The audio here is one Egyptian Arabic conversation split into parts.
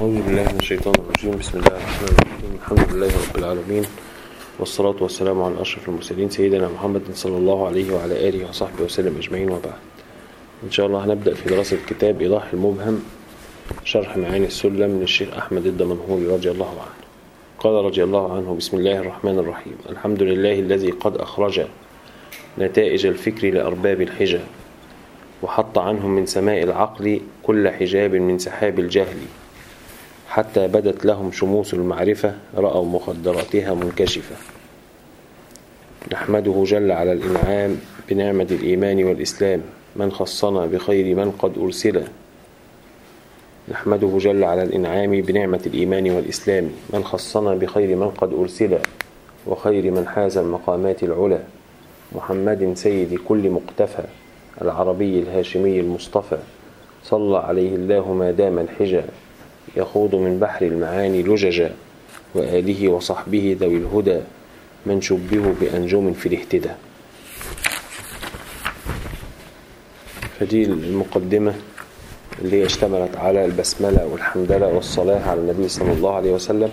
أعوذ بالله من الشيطان الرجيم بسم الله الرحمن الرحيم الحمد لله رب العالمين والصلاة والسلام على أشرف المرسلين سيدنا محمد صلى الله عليه وعلى آله وصحبه وسلم أجمعين وبعد إن شاء الله هنبدأ في دراسة كتاب إيضاح المبهم شرح معاني السلم للشيخ أحمد الدمنهوري رضي الله عنه قال رضي الله عنه بسم الله الرحمن الرحيم الحمد لله الذي قد أخرج نتائج الفكر لأرباب الحجة وحط عنهم من سماء العقل كل حجاب من سحاب الجهل حتى بدت لهم شموس المعرفة رأوا مخدراتها منكشفة نحمده جل على الإنعام بنعمة الإيمان والإسلام من خصنا بخير من قد أرسل نحمده جل على الإنعام بنعمة الإيمان والإسلام من خصنا بخير من قد أرسل وخير من حاز المقامات العلى محمد سيد كل مقتفى العربي الهاشمي المصطفى صلى عليه الله ما دام الحجى يخوض من بحر المعاني لججا وآله وصحبه ذوي الهدى من شبهوا بأنجم في الاهتداء فدي المقدمة اللي هي اشتملت على البسملة والحمدلة والصلاة على النبي صلى الله عليه وسلم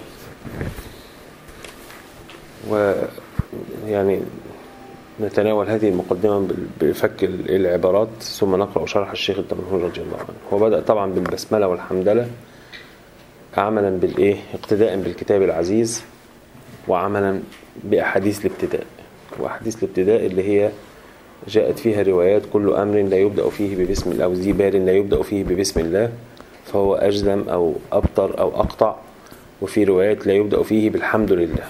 ويعني نتناول هذه المقدمة بفك العبارات ثم نقرأ شرح الشيخ الدمنهوري رضي الله عنه هو بدأ طبعا بالبسملة والحمدلة عملا بالإيه اقتداء بالكتاب العزيز وعملا بأحاديث الابتداء وأحاديث الابتداء اللي هي جاءت فيها روايات كل أمر لا يبدأ فيه ببسم الله أو ذي بال لا يبدأ فيه ببسم الله فهو أجزم أو أبطر أو أقطع وفي روايات لا يبدأ فيه بالحمد لله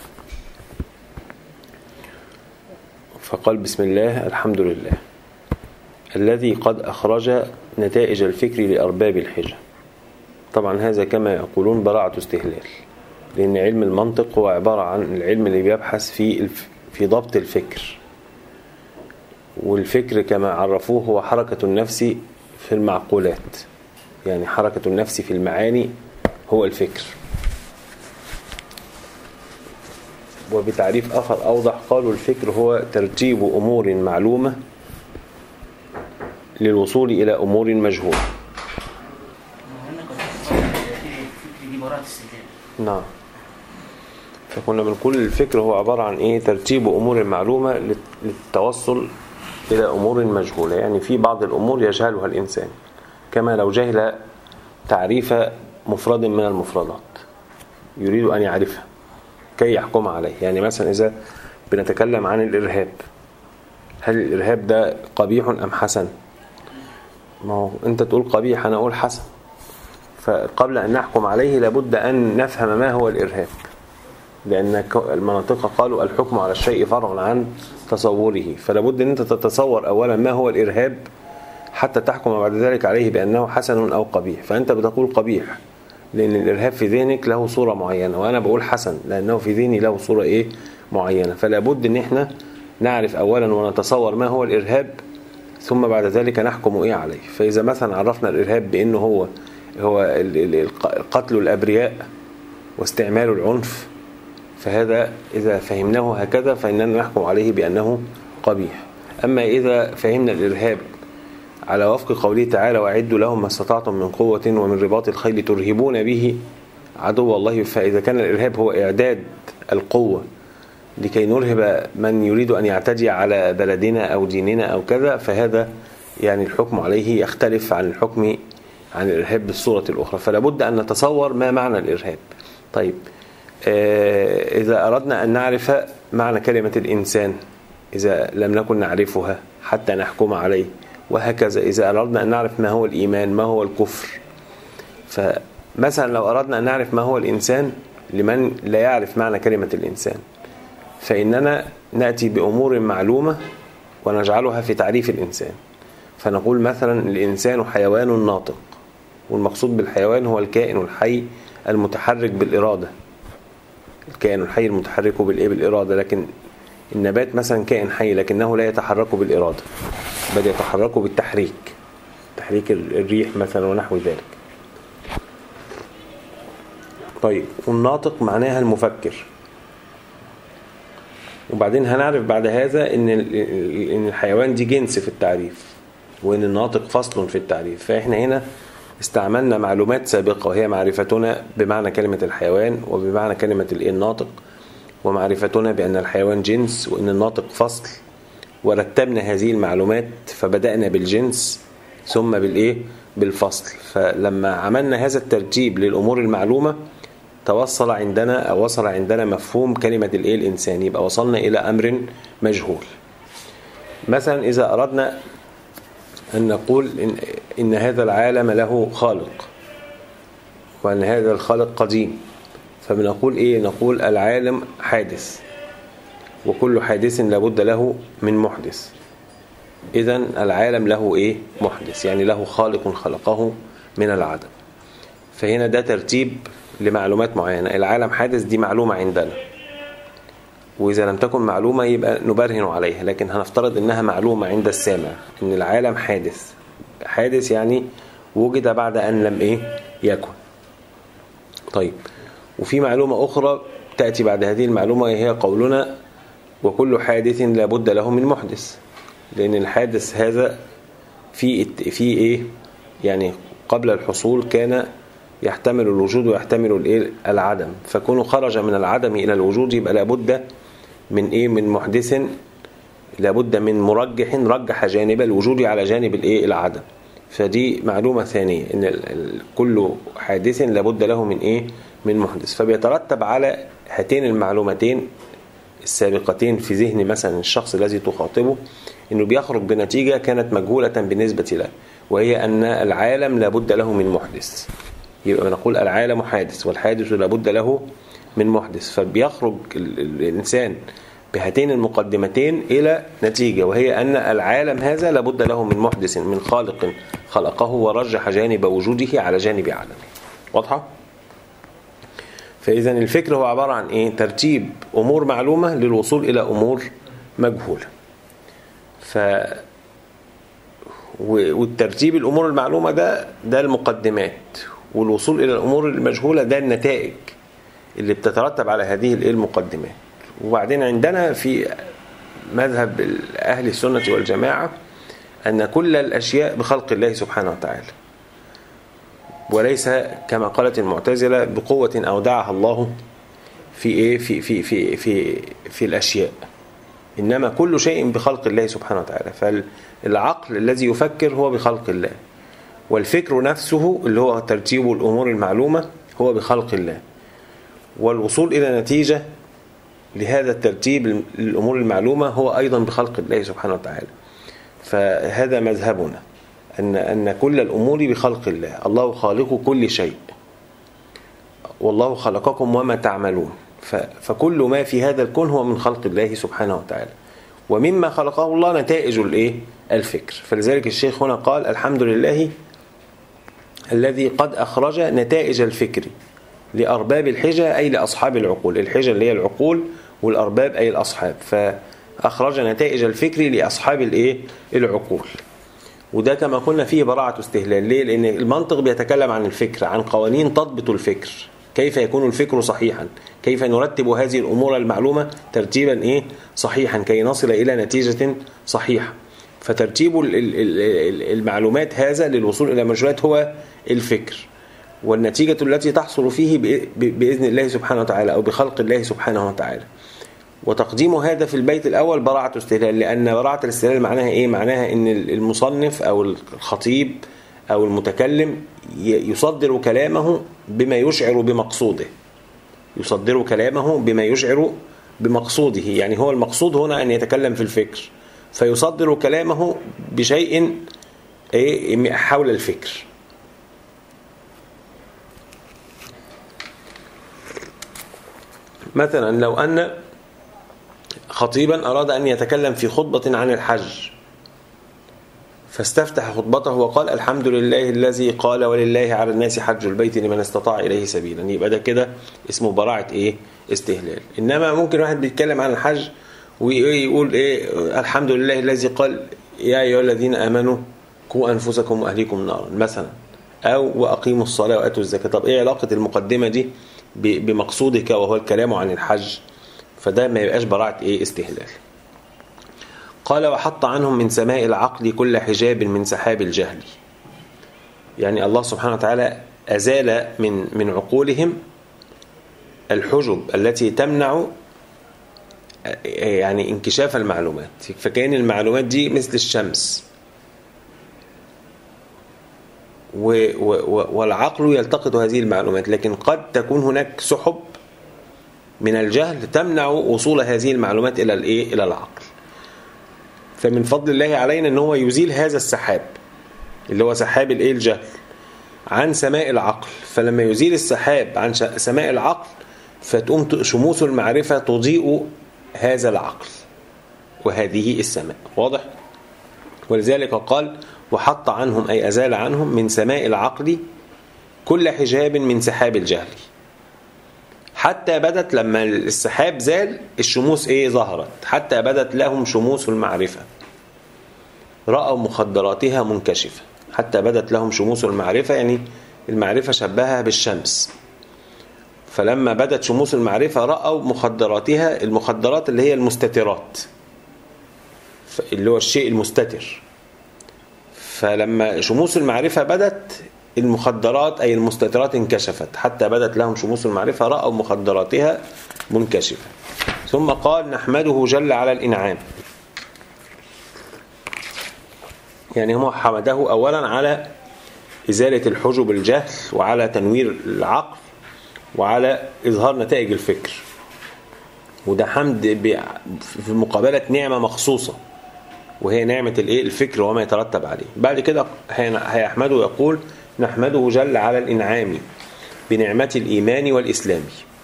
فقال بسم الله الحمد لله الذي قد أخرج نتائج الفكر لأرباب الحجة طبعا هذا كما يقولون براعة استهلال لأن علم المنطق هو عبارة عن العلم اللي بيبحث في في ضبط الفكر والفكر كما عرفوه هو حركة النفس في المعقولات يعني حركة النفس في المعاني هو الفكر وبتعريف آخر أوضح قالوا الفكر هو ترتيب أمور معلومة للوصول إلى أمور مجهولة نعم فكنا بنقول الفكر هو عبارة عن إيه ترتيب أمور معلومة للتوصل إلى أمور مجهولة يعني في بعض الأمور يجهلها الإنسان كما لو جهل تعريف مفرد من المفردات يريد أن يعرفها كي يحكم عليه يعني مثلا إذا بنتكلم عن الإرهاب هل الإرهاب ده قبيح أم حسن ما هو أنت تقول قبيح أنا أقول حسن فقبل أن نحكم عليه لابد أن نفهم ما هو الإرهاب لأن المناطق قالوا الحكم على الشيء فرع عن تصوره فلابد أن أنت تتصور أولا ما هو الإرهاب حتى تحكم بعد ذلك عليه بأنه حسن أو قبيح فأنت بتقول قبيح لأن الإرهاب في ذهنك له صورة معينة وأنا بقول حسن لأنه في ذهني له صورة إيه معينة فلا بد أن إحنا نعرف أولا ونتصور ما هو الإرهاب ثم بعد ذلك نحكم إيه عليه فإذا مثلا عرفنا الإرهاب بأنه هو هو قتل الأبرياء واستعمال العنف فهذا إذا فهمناه هكذا فإننا نحكم عليه بأنه قبيح أما إذا فهمنا الإرهاب على وفق قوله تعالى وأعدوا لهم ما استطعتم من قوة ومن رباط الخيل ترهبون به عدو الله فإذا كان الإرهاب هو إعداد القوة لكي نرهب من يريد أن يعتدي على بلدنا أو ديننا أو كذا فهذا يعني الحكم عليه يختلف عن الحكم عن الإرهاب بالصورة الأخرى فلا بد أن نتصور ما معنى الإرهاب طيب إذا أردنا أن نعرف معنى كلمة الإنسان إذا لم نكن نعرفها حتى نحكم عليه وهكذا إذا أردنا أن نعرف ما هو الإيمان ما هو الكفر فمثلا لو أردنا أن نعرف ما هو الإنسان لمن لا يعرف معنى كلمة الإنسان فإننا نأتي بأمور معلومة ونجعلها في تعريف الإنسان فنقول مثلا الإنسان حيوان ناطق والمقصود بالحيوان هو الكائن الحي المتحرك بالإرادة الكائن الحي المتحرك بالإرادة لكن النبات مثلا كائن حي لكنه لا يتحرك بالإرادة بل يتحرك بالتحريك تحريك الريح مثلا ونحو ذلك طيب والناطق معناها المفكر وبعدين هنعرف بعد هذا ان ان الحيوان دي جنس في التعريف وان الناطق فصل في التعريف فاحنا هنا استعملنا معلومات سابقة وهي معرفتنا بمعنى كلمة الحيوان وبمعنى كلمة الإيه الناطق ومعرفتنا بأن الحيوان جنس وأن الناطق فصل ورتبنا هذه المعلومات فبدأنا بالجنس ثم بالإيه بالفصل فلما عملنا هذا الترتيب للأمور المعلومة توصل عندنا أو وصل عندنا مفهوم كلمة الإيه الإنسان يبقى وصلنا إلى أمر مجهول مثلا إذا أردنا أن نقول إن, إن هذا العالم له خالق وأن هذا الخالق قديم فبنقول إيه نقول العالم حادث وكل حادث لابد له من محدث إذا العالم له إيه محدث يعني له خالق خلقه من العدم فهنا ده ترتيب لمعلومات معينة العالم حادث دي معلومة عندنا وإذا لم تكن معلومة يبقى نبرهن عليها لكن هنفترض إنها معلومة عند السامع إن العالم حادث حادث يعني وجد بعد أن لم إيه يكن طيب وفي معلومة أخرى تأتي بعد هذه المعلومة وهي قولنا وكل حادث لابد له من محدث لأن الحادث هذا في في إيه يعني قبل الحصول كان يحتمل الوجود ويحتمل الايه العدم فكونه خرج من العدم الى الوجود يبقى لابد من ايه من محدث لابد من مرجح رجح جانب الوجود على جانب الايه العدم فدي معلومه ثانيه ان كل حادث لابد له من ايه من محدث فبيترتب على هاتين المعلومتين السابقتين في ذهن مثلا الشخص الذي تخاطبه انه بيخرج بنتيجه كانت مجهوله بالنسبه له وهي ان العالم لابد له من محدث يبقى نقول العالم حادث والحادث لابد له من محدث فبيخرج الإنسان بهاتين المقدمتين إلى نتيجة وهي أن العالم هذا لابد له من محدث من خالق خلقه ورجح جانب وجوده على جانب عدمه واضحة؟ فإذا الفكر هو عبارة عن إيه؟ ترتيب أمور معلومة للوصول إلى أمور مجهولة ف والترتيب الأمور المعلومة ده ده المقدمات والوصول إلى الأمور المجهولة ده النتائج اللي بتترتب على هذه المقدمات وبعدين عندنا في مذهب أهل السنة والجماعة أن كل الأشياء بخلق الله سبحانه وتعالى وليس كما قالت المعتزلة بقوة أودعها الله في إيه في في في في في الأشياء إنما كل شيء بخلق الله سبحانه وتعالى فالعقل الذي يفكر هو بخلق الله والفكر نفسه اللي هو ترتيب الأمور المعلومة هو بخلق الله والوصول إلى نتيجة لهذا الترتيب للأمور المعلومة هو أيضا بخلق الله سبحانه وتعالى فهذا مذهبنا أن, أن كل الأمور بخلق الله الله خالق كل شيء والله خلقكم وما تعملون فكل ما في هذا الكون هو من خلق الله سبحانه وتعالى ومما خلقه الله نتائج الايه الفكر فلذلك الشيخ هنا قال الحمد لله الذي قد أخرج نتائج الفكر لأرباب الحجة أي لأصحاب العقول الحجة اللي هي العقول والأرباب أي الأصحاب فأخرج نتائج الفكر لأصحاب الإيه؟ العقول وده كما قلنا فيه براعة استهلال ليه؟ لأن المنطق بيتكلم عن الفكر عن قوانين تضبط الفكر كيف يكون الفكر صحيحا كيف نرتب هذه الأمور المعلومة ترتيبا إيه؟ صحيحا كي نصل إلى نتيجة صحيحة فترتيب المعلومات هذا للوصول إلى مجرات هو الفكر والنتيجة التي تحصل فيه بإذن الله سبحانه وتعالى أو بخلق الله سبحانه وتعالى وتقديم هذا في البيت الأول براعة استهلال لأن براعة الاستهلال معناها إيه؟ معناها أن المصنف أو الخطيب أو المتكلم يصدر كلامه بما يشعر بمقصوده يصدر كلامه بما يشعر بمقصوده يعني هو المقصود هنا أن يتكلم في الفكر فيصدر كلامه بشيء إيه حول الفكر مثلا لو أن خطيبا أراد أن يتكلم في خطبة عن الحج فاستفتح خطبته وقال الحمد لله الذي قال ولله على الناس حج البيت لمن استطاع إليه سبيلا يبقى ده كده اسمه براعة إيه استهلال إنما ممكن واحد بيتكلم عن الحج ويقول إيه الحمد لله الذي قال يا أيها الذين آمنوا قوا أنفسكم وأهليكم نارا مثلا أو وأقيموا الصلاة وآتوا الزكاة طب إيه علاقة المقدمة دي بمقصودك وهو الكلام عن الحج فده ما يبقاش براعة إيه استهلال قال وحط عنهم من سماء العقل كل حجاب من سحاب الجهل يعني الله سبحانه وتعالى أزال من من عقولهم الحجب التي تمنع يعني انكشاف المعلومات فكأن المعلومات دي مثل الشمس والعقل يلتقط هذه المعلومات لكن قد تكون هناك سحب من الجهل تمنع وصول هذه المعلومات الى الايه الى العقل فمن فضل الله علينا ان هو يزيل هذا السحاب اللي هو سحاب الايه الجهل عن سماء العقل فلما يزيل السحاب عن سماء العقل فتقوم شموس المعرفة تضيء هذا العقل وهذه السماء واضح ولذلك قال وحط عنهم أي أزال عنهم من سماء العقل كل حجاب من سحاب الجهل حتى بدت لما السحاب زال الشموس ايه ظهرت حتى بدت لهم شموس المعرفة رأوا مخدراتها منكشفة حتى بدت لهم شموس المعرفة يعني المعرفة شبهها بالشمس فلما بدت شموس المعرفة رأوا مخدراتها المخدرات اللي هي المستترات اللي هو الشيء المستتر فلما شموس المعرفة بدت المخدرات أي المستترات انكشفت حتى بدت لهم شموس المعرفة رأوا مخدراتها منكشفة ثم قال نحمده جل على الإنعام يعني هو حمده أولا على إزالة الحجب الجهل وعلى تنوير العقل وعلى إظهار نتائج الفكر وده حمد في مقابلة نعمة مخصوصة وهي نعمة الايه الفكر وما يترتب عليه بعد كده هيحمده يقول نحمده جل على الإنعام بنعمة الإيمان والإسلام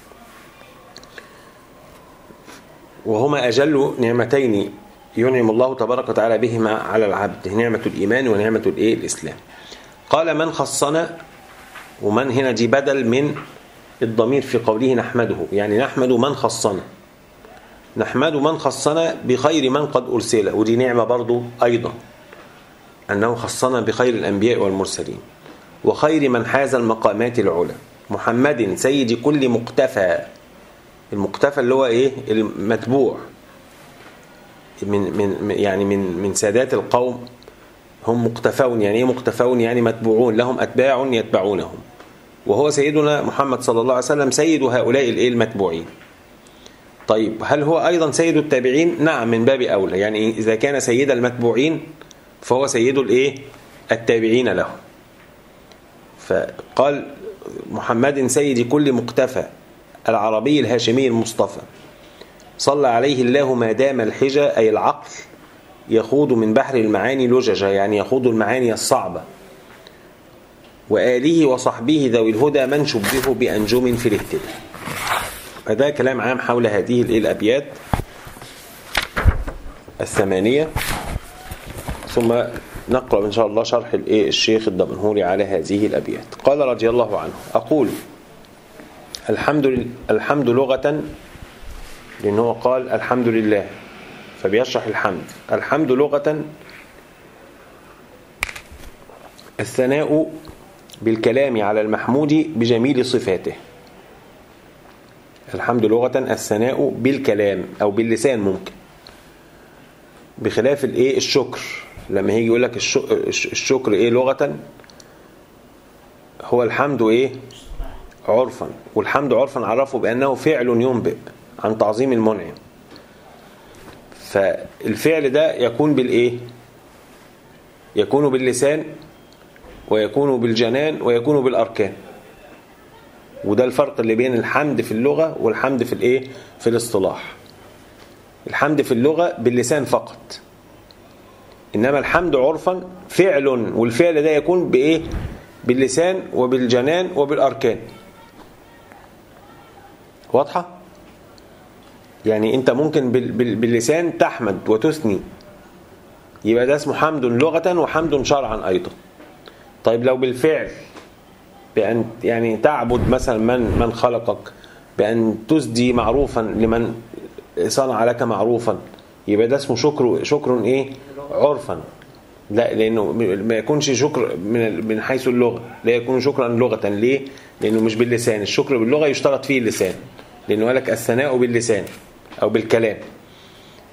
وهما أجل نعمتين ينعم الله تبارك وتعالى بهما على العبد نعمة الإيمان ونعمة الإيه الإسلام قال من خصنا ومن هنا دي بدل من الضمير في قوله نحمده يعني نحمد من خصنا نحمد من خصنا بخير من قد أرسل ودي نعمة برضو أيضا أنه خصنا بخير الأنبياء والمرسلين وخير من حاز المقامات العلى محمد سيد كل مقتفى المقتفى اللي هو ايه المتبوع من من يعني من من سادات القوم هم مقتفون يعني ايه مقتفون يعني متبوعون لهم اتباع يتبعونهم وهو سيدنا محمد صلى الله عليه وسلم سيد هؤلاء الايه المتبوعين طيب هل هو ايضا سيد التابعين نعم من باب اولى يعني اذا كان سيد المتبوعين فهو سيد الايه التابعين له فقال محمد سيد كل مقتفى العربي الهاشمي المصطفى صلى عليه الله ما دام الحجة أي العقل يخوض من بحر المعاني لججة يعني يخوض المعاني الصعبة وآله وصحبه ذوي الهدى من شبهه بأنجم في الاهتداء هذا كلام عام حول هذه الأبيات الثمانية ثم نقرأ إن شاء الله شرح الشيخ الدمنهوري على هذه الأبيات قال رضي الله عنه أقول الحمد, الحمد لغة لأنه قال الحمد لله فبيشرح الحمد الحمد لغة الثناء بالكلام على المحمود بجميل صفاته الحمد لغة الثناء بالكلام أو باللسان ممكن بخلاف الايه الشكر لما هيجي يقول لك الشكر ايه لغة هو الحمد ايه عرفا والحمد عرفا عرفه بأنه فعل ينبئ عن تعظيم المنعم فالفعل ده يكون بالايه يكون باللسان ويكون بالجنان ويكون بالاركان وده الفرق اللي بين الحمد في اللغة والحمد في الايه في الاصطلاح الحمد في اللغة باللسان فقط انما الحمد عرفا فعل والفعل ده يكون بايه باللسان وبالجنان وبالاركان واضحه يعني انت ممكن باللسان تحمد وتثني يبقى ده اسمه حمد لغة وحمد شرعا أيضا طيب لو بالفعل بأن يعني تعبد مثلا من من خلقك بأن تسدي معروفا لمن صنع لك معروفا يبقى ده اسمه شكر شكر ايه عرفا لا لانه ما يكونش شكر من من حيث اللغه لا يكون شكرا لغه ليه لانه مش باللسان الشكر باللغه يشترط فيه اللسان لانه قال لك الثناء باللسان او بالكلام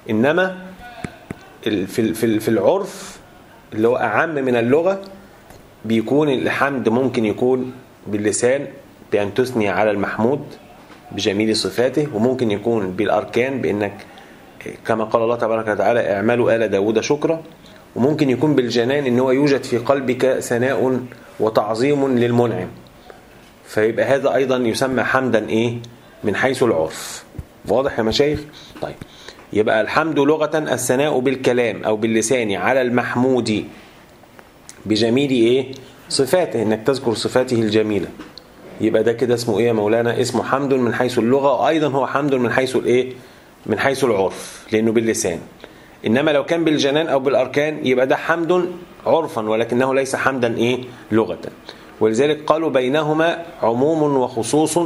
انما في في في العرف اللي هو اعم من اللغه بيكون الحمد ممكن يكون باللسان بأن تثني على المحمود بجميل صفاته وممكن يكون بالأركان بأنك كما قال الله تبارك وتعالى اعملوا آل داود شكرا وممكن يكون بالجنان ان هو يوجد في قلبك ثناء وتعظيم للمنعم فيبقى هذا ايضا يسمى حمدا ايه من حيث العرف واضح يا مشايخ طيب يبقى الحمد لغة الثناء بالكلام او باللسان على المحمود بجميل ايه صفاته انك تذكر صفاته الجميلة يبقى ده كده اسمه ايه يا مولانا اسمه حمد من حيث اللغة وايضا هو حمد من حيث الايه من حيث العرف لانه باللسان انما لو كان بالجنان او بالاركان يبقى ده حمد عرفا ولكنه ليس حمدا ايه لغة ولذلك قالوا بينهما عموم وخصوص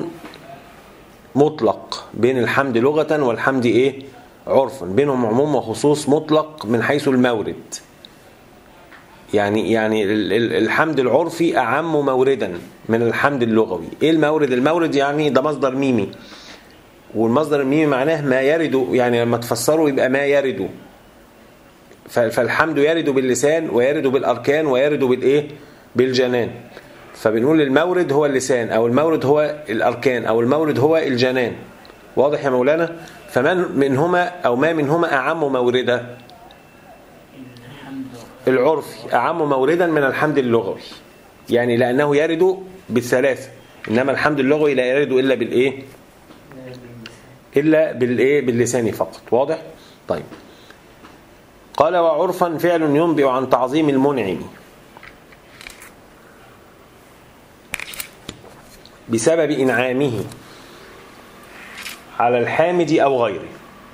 مطلق بين الحمد لغة والحمد ايه عرفا بينهم عموم وخصوص مطلق من حيث المورد يعني يعني الحمد العرفي اعم موردا من الحمد اللغوي ايه المورد المورد يعني ده مصدر ميمي والمصدر الميمي معناه ما يرد يعني لما تفسره يبقى ما يرد فالحمد يرد باللسان ويرد بالاركان ويرد بالايه بالجنان فبنقول المورد هو اللسان او المورد هو الاركان او المورد هو الجنان واضح يا مولانا فمن منهما او ما منهما اعم موردا العرفي اعم موردا من الحمد اللغوي يعني لانه يرد بالثلاثه انما الحمد اللغوي لا يرد الا بالايه الا بالايه باللسان فقط واضح طيب قال وعرفا فعل ينبئ عن تعظيم المنعم بسبب إنعامه على الحامد أو غيره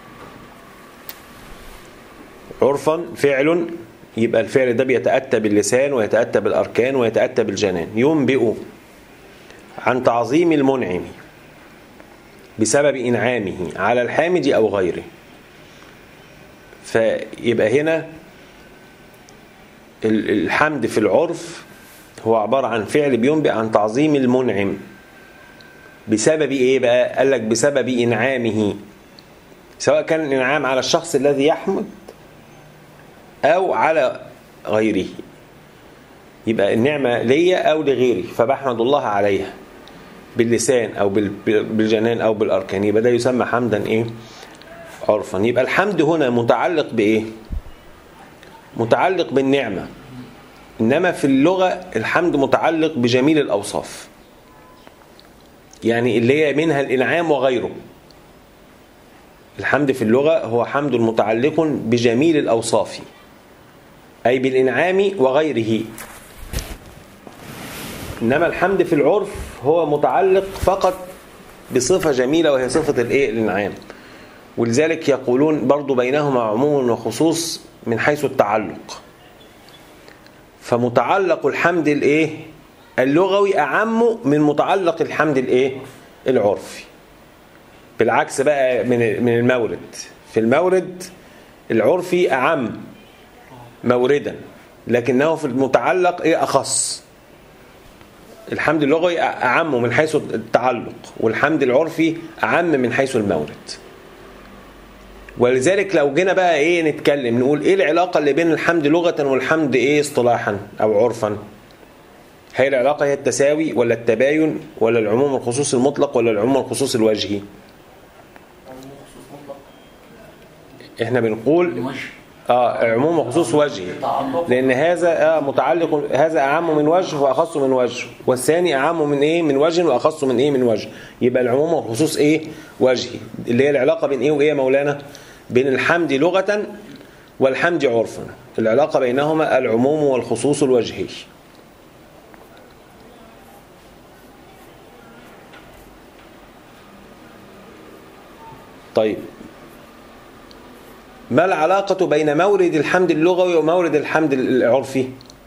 عرفا فعل يبقى الفعل ده بيتأتى باللسان ويتأتى بالأركان ويتأتى بالجنان ينبئ عن تعظيم المنعم بسبب إنعامه على الحامد أو غيره فيبقى هنا الحمد في العرف هو عبارة عن فعل بينبئ عن تعظيم المنعم بسبب ايه بقى قال لك بسبب انعامه سواء كان الانعام على الشخص الذي يحمد او على غيره يبقى النعمة ليا او لغيري فبحمد الله عليها باللسان او بالجنان او بالاركان يبقى ده يسمى حمدا ايه عرفا يبقى الحمد هنا متعلق بايه متعلق بالنعمه انما في اللغه الحمد متعلق بجميل الاوصاف يعني اللي هي منها الانعام وغيره الحمد في اللغه هو حمد متعلق بجميل الاوصاف اي بالانعام وغيره انما الحمد في العرف هو متعلق فقط بصفه جميله وهي صفه الايه الانعام ولذلك يقولون برضو بينهما عموم وخصوص من حيث التعلق فمتعلق الحمد الايه اللغوي اعم من متعلق الحمد الايه العرفي بالعكس بقى من من المورد في المورد العرفي اعم موردا لكنه في المتعلق ايه اخص الحمد اللغوي اعم من حيث التعلق والحمد العرفي اعم من حيث المورد ولذلك لو جينا بقى ايه نتكلم نقول ايه العلاقة اللي بين الحمد لغة والحمد ايه اصطلاحا او عرفا هي العلاقة هي التساوي ولا التباين ولا العموم الخصوص المطلق ولا العموم الخصوص الوجهي احنا بنقول اه عموم وخصوص وجهي لان هذا آه متعلق هذا اعم من وجه واخص من وجه والثاني اعم من ايه من وجه واخص من ايه من وجه يبقى العموم والخصوص ايه وجهي اللي هي العلاقه بين ايه وايه يا مولانا بين الحمد لغة والحمد عرفا العلاقة بينهما العموم والخصوص الوجهي طيب ما العلاقة بين مورد الحمد اللغوي ومورد الحمد العرفي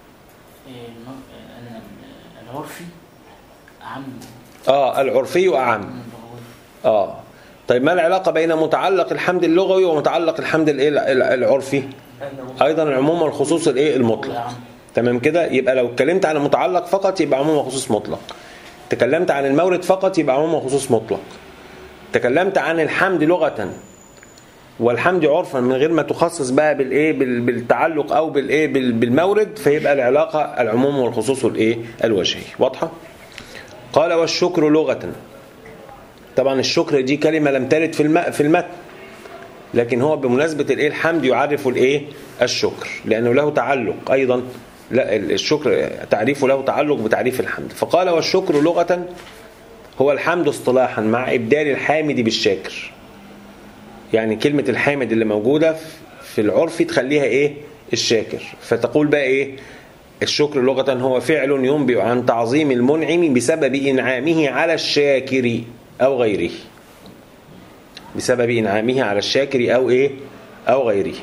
العرفي أعم اه العرفي أعم من اللغوي اه طيب ما العلاقة بين متعلق الحمد اللغوي ومتعلق الحمد الايه العرفي ايضا العموم والخصوص الايه المطلق نعم. تمام كده يبقى لو اتكلمت عن المتعلق فقط يبقى عموم وخصوص مطلق تكلمت عن المورد فقط يبقى عموم وخصوص مطلق تكلمت عن الحمد لغة والحمد عرفا من غير ما تخصص بقى بالايه بال- بالتعلق او بالايه بال- بالمورد فيبقى العلاقه العموم والخصوص والايه الوجهي واضحه قال والشكر لغه طبعا الشكر دي كلمه لم ترد في الم- في المتن لكن هو بمناسبه الايه الحمد يعرف الايه الشكر لانه له تعلق ايضا لا الشكر تعريفه له تعلق بتعريف الحمد فقال والشكر لغه هو الحمد اصطلاحا مع ابدال الحامد بالشاكر يعني كلمة الحامد اللي موجودة في العرف تخليها ايه الشاكر فتقول بقى ايه الشكر لغة هو فعل ينبئ عن تعظيم المنعم بسبب إنعامه على الشاكر أو غيره بسبب إنعامه على الشاكر أو إيه أو غيره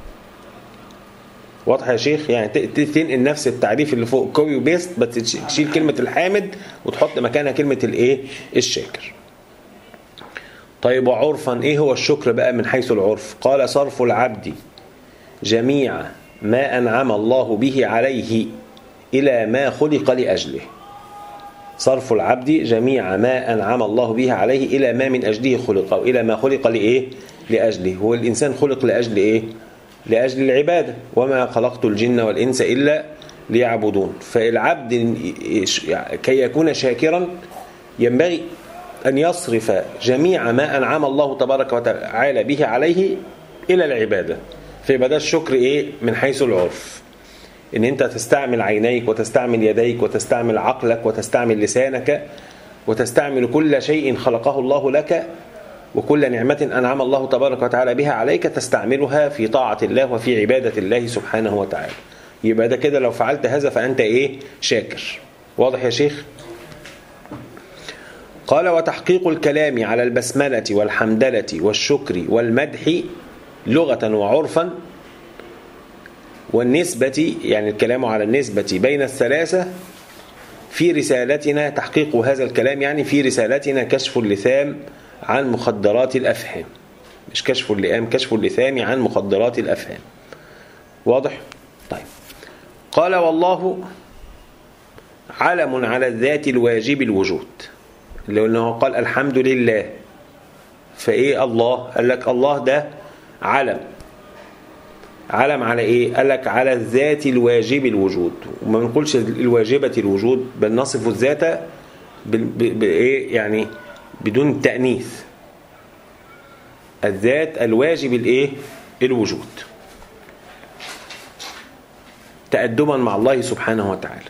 واضح يا شيخ يعني ت- ت- تنقل نفس التعريف اللي فوق كوبي وبيست بس تش- تشيل كلمة الحامد وتحط مكانها كلمة الايه الشاكر طيب وعرفا ايه هو الشكر بقى من حيث العرف قال صرف العبد جميع ما انعم الله به عليه الى ما خلق لاجله صرف العبد جميع ما انعم الله به عليه الى ما من اجله خلق او الى ما خلق لايه لاجله هو الانسان خلق لاجل ايه لاجل العباده وما خلقت الجن والانس الا ليعبدون فالعبد كي يكون شاكرا ينبغي أن يصرف جميع ما أنعم الله تبارك وتعالى به عليه إلى العبادة فيبقى ده الشكر إيه من حيث العرف إن أنت تستعمل عينيك وتستعمل يديك وتستعمل عقلك وتستعمل لسانك وتستعمل كل شيء خلقه الله لك وكل نعمة أنعم الله تبارك وتعالى بها عليك تستعملها في طاعة الله وفي عبادة الله سبحانه وتعالى يبقى ده كده لو فعلت هذا فأنت إيه شاكر واضح يا شيخ قال وتحقيق الكلام على البسملة والحمدلة والشكر والمدح لغة وعرفا والنسبة يعني الكلام على النسبة بين الثلاثة في رسالتنا تحقيق هذا الكلام يعني في رسالتنا كشف اللثام عن مخدرات الأفهام مش كشف اللئام كشف اللثام عن مخدرات الأفهام واضح؟ طيب قال والله علم على الذات الواجب الوجود اللي انه قال الحمد لله فايه الله قال لك الله ده علم علم على ايه قال لك على الذات الواجب الوجود وما بنقولش الواجبة الوجود بل نصف الذات بايه يعني بدون تأنيث الذات الواجب الايه الوجود تأدبا مع الله سبحانه وتعالى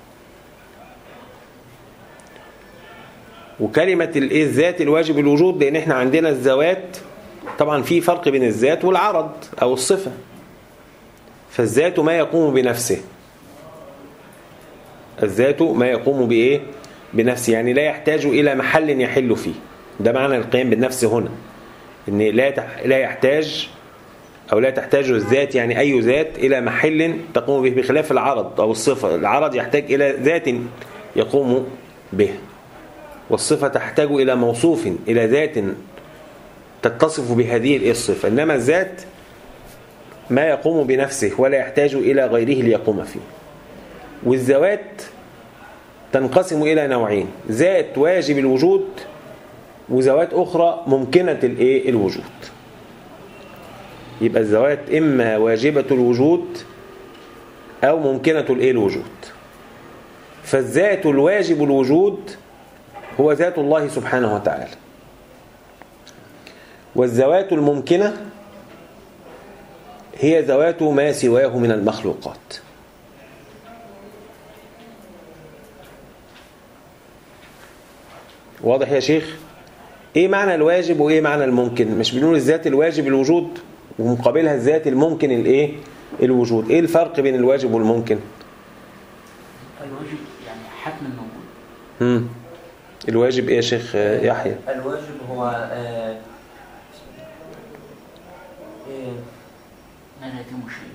وكلمة الايه الذات الواجب الوجود لأن احنا عندنا الذوات طبعا في فرق بين الذات والعرض أو الصفة فالذات ما يقوم بنفسه الذات ما يقوم بإيه بنفسه يعني لا يحتاج إلى محل يحل فيه ده معنى القيام بالنفس هنا إن لا لا يحتاج أو لا تحتاج الذات يعني أي ذات إلى محل تقوم به بخلاف العرض أو الصفة العرض يحتاج إلى ذات يقوم به والصفة تحتاج إلى موصوف إلى ذات تتصف بهذه الصفة إنما الذات ما يقوم بنفسه ولا يحتاج إلى غيره ليقوم فيه والذوات تنقسم إلى نوعين ذات واجب الوجود وذوات أخرى ممكنة الإيه الوجود يبقى الذوات إما واجبة الوجود أو ممكنة الإيه الوجود فالذات الواجب الوجود هو ذات الله سبحانه وتعالى والذوات الممكنة هي ذوات ما سواه من المخلوقات واضح يا شيخ ايه معنى الواجب وايه معنى الممكن مش بنقول الذات الواجب الوجود ومقابلها الذات الممكن الايه الوجود ايه الفرق بين الواجب والممكن الواجب يعني حتما موجود امم الواجب ايه يا شيخ يحيى الواجب هو آه إيه لا لا يتم شيء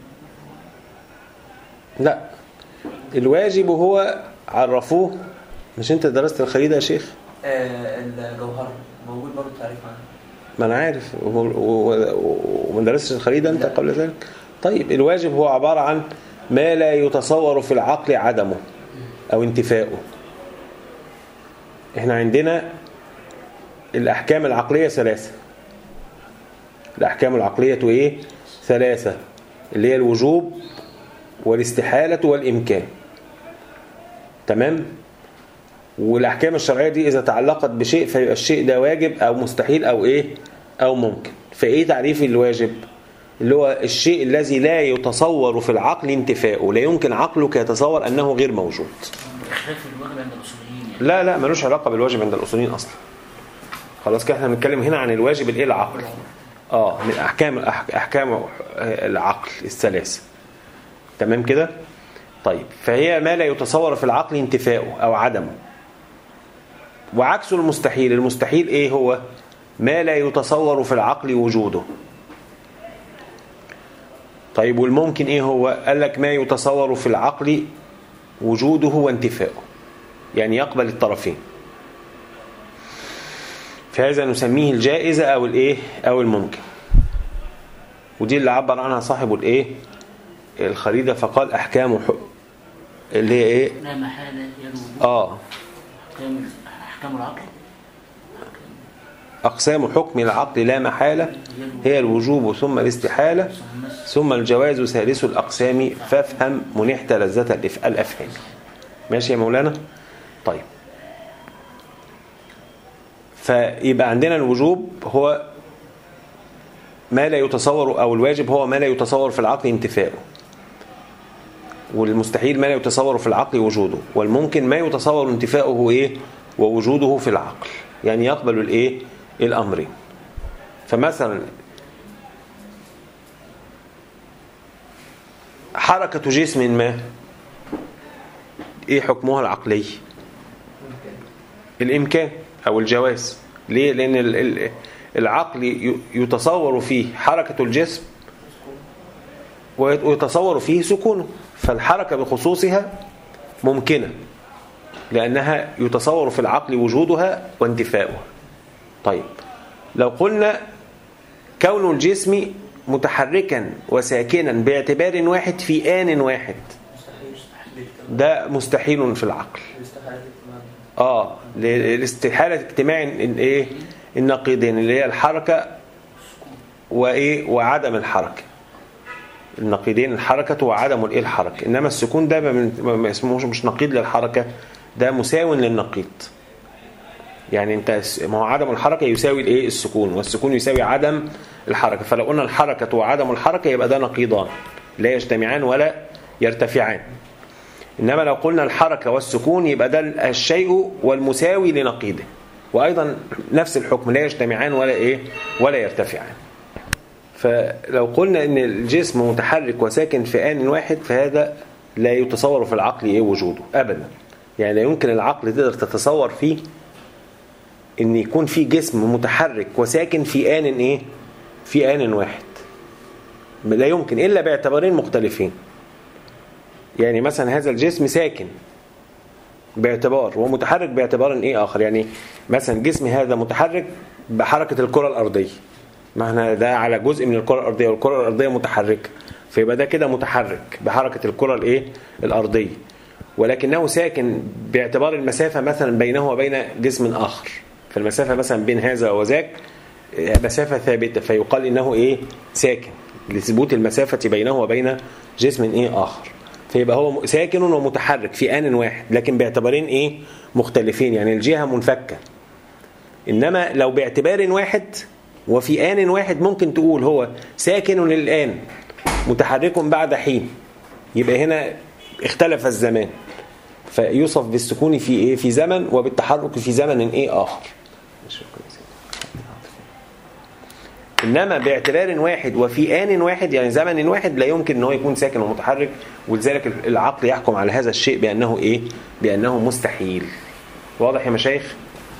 لا الواجب هو عرفوه مش انت درست الخريدة يا شيخ آه الجوهر موجود برضه تعريف عنه ما انا عارف و- و- و- وما درستش الخريدة انت قبل ذلك طيب الواجب هو عبارة عن ما لا يتصور في العقل عدمه او انتفاؤه احنا عندنا الاحكام العقلية ثلاثة الأحكام العقلية إيه ثلاثة اللي هي الوجوب والاستحالة والإمكان تمام والأحكام الشرعية دي إذا تعلقت بشيء فيبقى الشيء ده واجب أو مستحيل أو إيه أو ممكن فإيه تعريف الواجب اللي هو الشيء الذي لا يتصور في العقل انتفاؤه لا يمكن عقلك يتصور أنه غير موجود اختلاف الواجب عند الاصوليين يعني لا لا ملوش علاقة بالواجب عند الأصوليين أصلا خلاص كده احنا بنتكلم هنا عن الواجب الايه العقل اه من احكام أح- احكام العقل الثلاثه تمام كده طيب فهي ما لا يتصور في العقل انتفاؤه او عدمه وعكسه المستحيل المستحيل ايه هو ما لا يتصور في العقل وجوده طيب والممكن ايه هو قال لك ما يتصور في العقل وجوده وانتفاؤه يعني يقبل الطرفين فهذا نسميه الجائزة أو الإيه أو الممكن ودي اللي عبر عنها صاحب الإيه الخريدة فقال أحكام حق اللي هي إيه لا محالة هي الوجوب آه احكام احكام العقل أقسام حكم العقل لا محالة هي الوجوب ثم الاستحالة ثم ثم الجواز ثالث الأقسام فافهم منحت لذة الإف- الأفهام ماشي يا مولانا طيب فيبقى عندنا الوجوب هو ما لا يتصور أو الواجب هو ما لا يتصور في العقل انتفاؤه والمستحيل ما لا يتصور في العقل وجوده والممكن ما يتصور انتفاؤه إيه ووجوده في العقل يعني يقبل الإيه الأمرين فمثلا حركة جسم ما ايه حكمها العقلي الامكان او الجواز ليه لان ال- ال- العقل ي- يتصور فيه حركة الجسم ويت- ويتصور فيه سكونه فالحركة بخصوصها ممكنة لأنها يتصور في العقل وجودها وانتفاؤها طيب لو قلنا كون الجسم متحركا وساكنا باعتبار واحد في آن واحد مستحيل ده مستحيل في العقل الاستحالة تمام اه لاستحالة اجتماع ال- ايه النقيضين اللي هي الحركة وايه وعدم الحركة النقيضين الحركة وعدم الايه الحركة انما السكون ده ما ما- ما اسمهوش مش نقيض للحركة ده مساو للنقيض يعني انت س- ما هو عدم الحركة يساوي الايه السكون والسكون يساوي عدم الحركة فلو قلنا الحركة وعدم الحركة يبقى ده نقيضان لا يجتمعان ولا يرتفعان إنما لو قلنا الحركة والسكون يبقى ده الشيء والمساوي لنقيضه وأيضا نفس الحكم لا يجتمعان ولا إيه ولا يرتفعان فلو قلنا إن الجسم متحرك وساكن في آن واحد فهذا لا يتصور في العقل إيه وجوده أبدا يعني لا يمكن العقل تقدر تتصور فيه إن يكون في جسم متحرك وساكن في آن إيه في آن واحد لا يمكن إلا باعتبارين مختلفين يعني مثلا هذا الجسم ساكن باعتبار ومتحرك باعتبار ايه اخر يعني مثلا جسم هذا متحرك بحركه الكره الارضيه ما احنا ده على جزء من الكره الارضيه والكره الارضيه متحركه فيبقى ده كده متحرك بحركه الكره الايه الارضيه ولكنه ساكن باعتبار المسافه مثلا بينه وبين جسم اخر فالمسافه مثلا بين هذا وذاك مسافه ثابته فيقال انه ايه ساكن لثبوت المسافه بينه وبين جسم ايه اخر فيبقى هو ساكن ومتحرك في آن واحد لكن باعتبارين ايه مختلفين يعني الجهة منفكة إنما لو باعتبار واحد وفي آن واحد ممكن تقول هو ساكن الآن متحرك بعد حين يبقى هنا اختلف الزمان فيوصف بالسكون في ايه في زمن وبالتحرك في زمن ايه آخر انما باعتبار واحد وفي آن واحد يعني زمن واحد لا يمكن ان هو يكون ساكن ومتحرك ولذلك العقل يحكم على هذا الشيء بانه ايه بانه مستحيل واضح يا مشايخ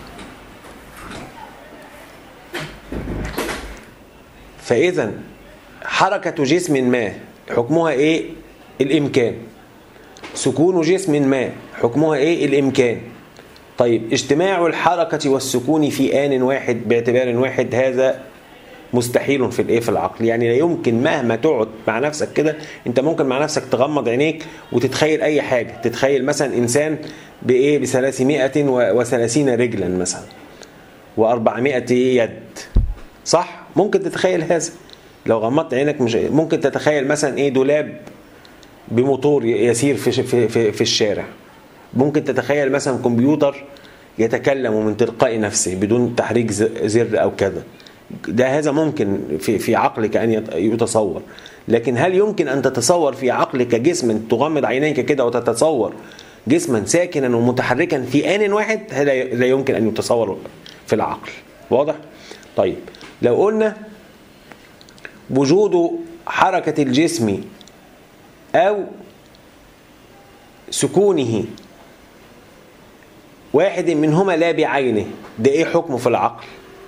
فاذا حركة جسم ما حكمها ايه الامكان سكون جسم ما حكمها ايه الامكان طيب اجتماع الحركة والسكون في آن واحد باعتبار واحد هذا مستحيل في الايه في العقل يعني لا يمكن مهما تقعد مع نفسك كده انت ممكن مع نفسك تغمض عينيك وتتخيل اي حاجه تتخيل مثلا انسان بايه ب 330 رجلا مثلا و400 يد صح ممكن تتخيل هذا لو غمضت عينك مش ممكن تتخيل مثلا ايه دولاب بموتور يسير في في في, في الشارع ممكن تتخيل مثلا كمبيوتر يتكلم من تلقاء نفسه بدون تحريك ز- زر او كذا ده هذا ممكن في في عقلك ان يت- يتصور لكن هل يمكن ان تتصور في عقلك جسما تغمض عينيك كده وتتصور جسما ساكنا ومتحركا في ان واحد هذا لا يمكن ان يتصور في العقل واضح طيب لو قلنا وجود حركه الجسم او سكونه واحد منهما لا بعينه ده ايه حكمه في العقل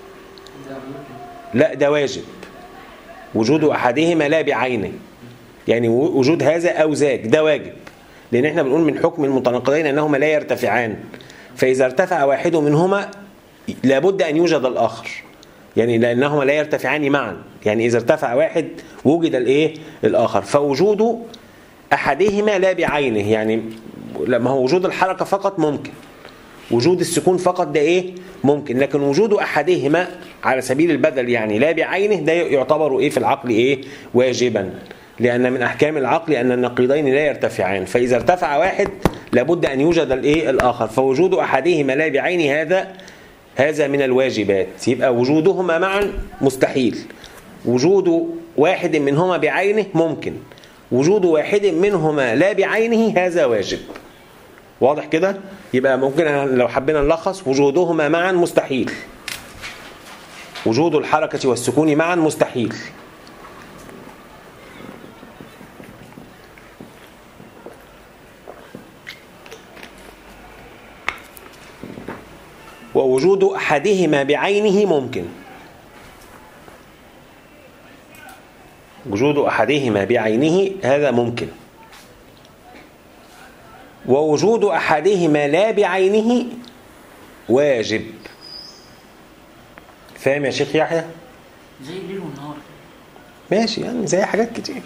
لا ده واجب وجود احدهما لا بعينه يعني و- وجود هذا او ذاك ده واجب لان احنا بنقول من حكم المتناقضين انهما لا يرتفعان فاذا ارتفع واحد منهما لابد ان يوجد الاخر يعني لانهما لا يرتفعان معا يعني اذا ارتفع واحد وجد الايه الاخر فوجود احدهما لا بعينه يعني لما هو وجود الحركه فقط ممكن وجود السكون فقط ده ايه ممكن لكن وجود احدهما على سبيل البدل يعني لا بعينه ده يعتبر ايه في العقل ايه واجبا لان من احكام العقل ان النقيضين لا يرتفعان فاذا ارتفع واحد لابد ان يوجد الايه الاخر فوجود احدهما لا بعينه هذا هذا من الواجبات يبقى وجودهما معا مستحيل وجود واحد منهما بعينه ممكن وجود واحد منهما لا بعينه هذا واجب واضح كده يبقى ممكن لو حبينا نلخص وجودهما معا مستحيل وجود الحركة والسكون معا مستحيل ووجود أحدهما بعينه ممكن وجود أحدهما بعينه هذا ممكن ووجود احدهما لا بعينه واجب فاهم يا شيخ يحيى زي الليل والنهار ماشي يعني زي حاجات كتير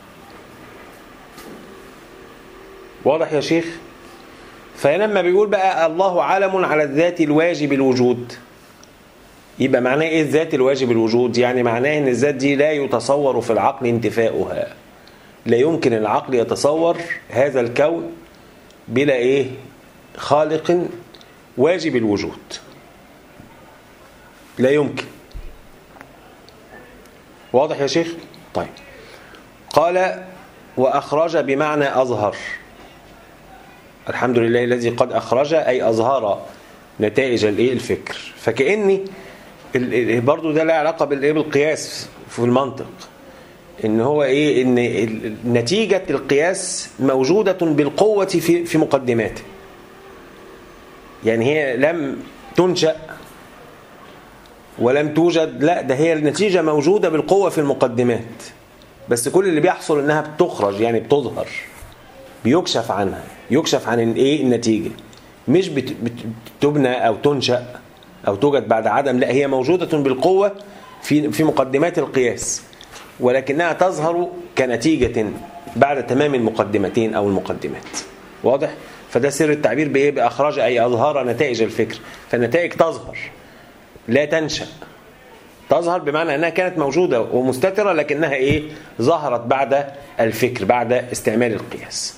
واضح يا شيخ فلما بيقول بقى الله علم على الذات الواجب الوجود يبقى معناه ايه الذات الواجب الوجود يعني معناه ان الذات دي لا يتصور في العقل انتفاؤها لا يمكن العقل يتصور هذا الكون بلا ايه خالق واجب الوجود لا يمكن واضح يا شيخ طيب قال واخرج بمعنى اظهر الحمد لله الذي قد اخرج اي اظهر نتائج الايه الفكر فكاني ال- ال- برضو ده له علاقه بالايه بالقياس في المنطق ان هو ايه ان ال- نتيجه القياس موجوده بالقوه في في مقدماته يعني هي لم تنشا ولم توجد لا ده هي النتيجه موجوده بالقوه في المقدمات بس كل اللي بيحصل انها بتخرج يعني بتظهر بيكشف عنها يكشف عن الايه النتيجه مش بت- بت- بتبنى او تنشا او توجد بعد عدم لا هي موجوده بالقوه في في مقدمات القياس ولكنها تظهر كنتيجه بعد تمام المقدمتين او المقدمات واضح فده سر التعبير بايه باخرج اي اظهر نتائج الفكر فالنتائج تظهر لا تنشا تظهر بمعنى انها كانت موجوده ومستتره لكنها ايه ظهرت بعد الفكر بعد استعمال القياس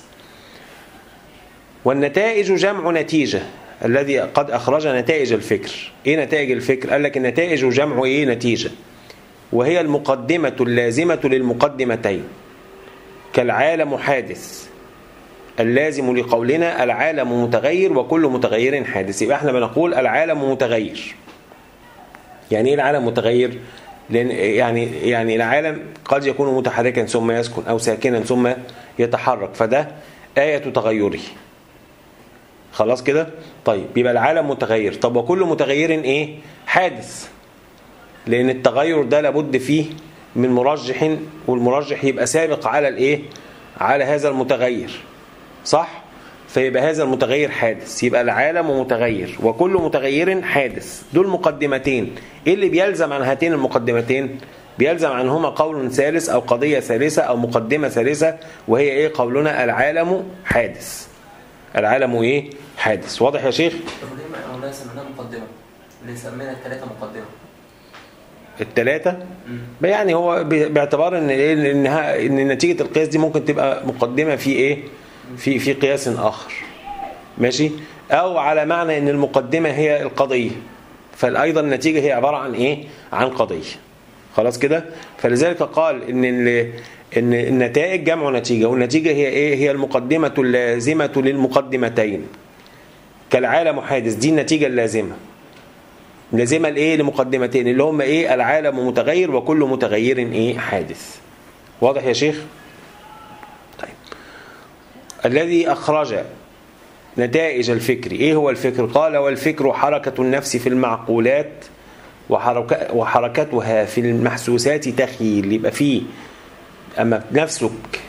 والنتائج جمع نتيجه الذي قد اخرج نتائج الفكر ايه نتائج الفكر قال لك النتائج جمع ايه نتيجه وهي المقدمه اللازمه للمقدمتين كالعالم حادث اللازم لقولنا العالم متغير وكل متغير حادث يبقى احنا بنقول العالم متغير يعني ايه العالم متغير لان يعني يعني العالم قد يكون متحركا ثم يسكن او ساكنا ثم يتحرك فده آية تغيره خلاص كده طيب يبقى العالم متغير طب وكل متغير ايه حادث لان التغير ده لابد فيه من مرجح والمرجح يبقى سابق على الايه على هذا المتغير صح فيبقى هذا المتغير حادث يبقى العالم متغير وكل متغير حادث دول مقدمتين ايه اللي بيلزم عن هاتين المقدمتين بيلزم عنهما قول ثالث او قضيه ثالثه او مقدمه ثالثه وهي ايه قولنا العالم حادث العالم ايه حادث واضح يا شيخ طب ليه ما قلنا سميناها مقدمة؟ ليه سمينا الثلاثة مقدمة؟ الثلاثة يعني هو ب- باعتبار ان ايه ان ها- ان نتيجة القياس دي ممكن تبقى مقدمة في ايه في في قياس اخر ماشي او على معنى ان المقدمة هي القضية فايضا النتيجة هي عبارة عن ايه عن قضية خلاص كده فلذلك قال ان ال- ان النتائج جمع نتيجة والنتيجة هي ايه هي المقدمة اللازمة للمقدمتين كالعالم حادث دي النتيجة اللازمة لازمة الايه لمقدمتين اللي هم ايه العالم متغير وكل متغير ايه حادث واضح يا شيخ طيب الذي اخرج نتائج الفكر ايه هو الفكر قال والفكر حركة النفس في المعقولات وحركة وحركتها في المحسوسات تخيل يبقى فيه اما نفسك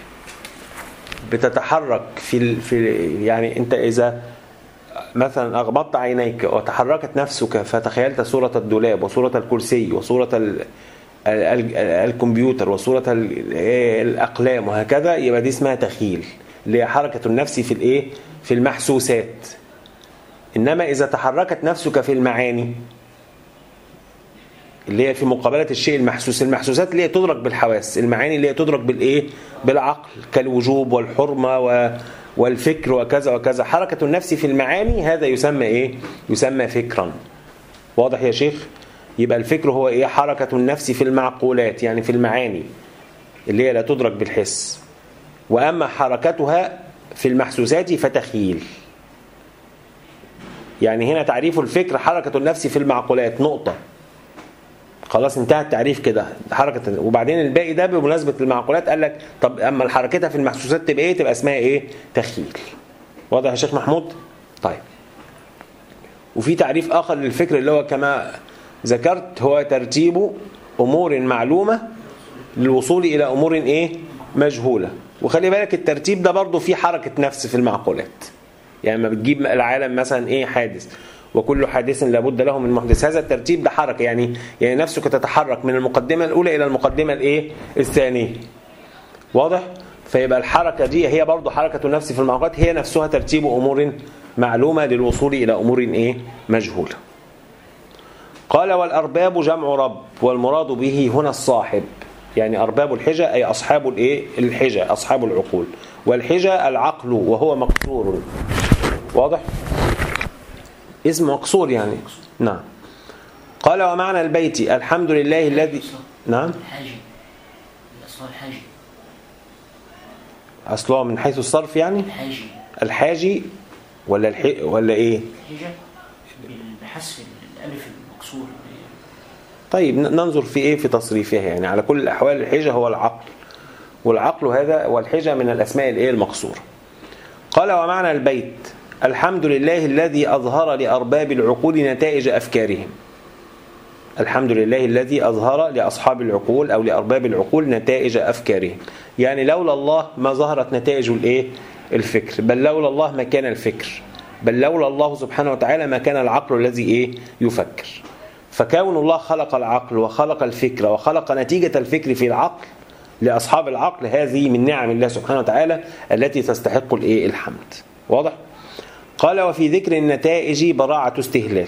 بتتحرك في ال- في يعني انت اذا مثلا أغمضت عينيك وتحركت نفسك فتخيلت صورة الدولاب وصورة الكرسي وصورة ال ال ال الكمبيوتر وصورة ال- الأقلام وهكذا يبقى دي اسمها تخيل اللي هي حركة النفس في الإيه؟ في المحسوسات إنما إذا تحركت نفسك في المعاني اللي هي في مقابلة الشيء المحسوس المحسوسات اللي هي تدرك بالحواس المعاني اللي هي تدرك بالإيه بالعقل كالوجوب والحرمة و والفكر وكذا وكذا حركة النفس في المعاني هذا يسمى إيه يسمى فكرا واضح يا شيخ يبقى الفكر هو إيه حركة النفس في المعقولات يعني في المعاني اللي هي لا تدرك بالحس وأما حركتها في المحسوسات فتخيل يعني هنا تعريف الفكر حركة النفس في المعقولات نقطة خلاص انتهى التعريف كده حركة وبعدين الباقي ده بمناسبة المعقولات قال لك طب اما حركتها في المحسوسات تبقى ايه تبقى اسمها ايه تخيل واضح يا شيخ محمود طيب وفي تعريف اخر للفكر اللي هو كما ذكرت هو ترتيب امور معلومة للوصول الى امور ايه مجهولة وخلي بالك الترتيب ده برضه فيه حركة نفس في المعقولات يعني لما بتجيب العالم مثلا ايه حادث وكل حادث لابد له من محدث هذا الترتيب ده حركه يعني يعني نفسك تتحرك من المقدمه الاولى الى المقدمه الايه الثانيه واضح فيبقى الحركه دي هي برضه حركه النفس في المعقولات هي نفسها ترتيب امور معلومه للوصول الى امور ايه مجهوله قال والارباب جمع رب والمراد به هنا الصاحب يعني ارباب الحجه اي اصحاب الايه الحجه اصحاب العقول والحجه العقل وهو مقصور واضح اسم مقصور يعني نعم قال ومعنى البيت الحمد لله الذي نعم حاجي الأصل حاجي اصلها من حيث الصرف يعني حاجي الحاجي ولا الح... ولا ايه حجة بحذف الألف المكسور طيب ن- ننظر في ايه في تصريفها يعني على كل الاحوال الحجه هو العقل والعقل هذا والحجه من الاسماء الايه المقصوره قال ومعنى البيت الحمد لله الذي اظهر لارباب العقول نتائج افكارهم الحمد لله الذي اظهر لاصحاب العقول او لارباب العقول نتائج افكارهم يعني لولا الله ما ظهرت نتائج الايه الفكر بل لولا الله ما كان الفكر بل لولا الله سبحانه وتعالى ما كان العقل الذي ايه يفكر فكون الله خلق العقل وخلق الفكر وخلق نتيجة الفكر في العقل لأصحاب العقل هذه من نعم الله سبحانه وتعالى التي تستحق الايه الحمد واضح قال وفي ذكر النتائج براعة استهلال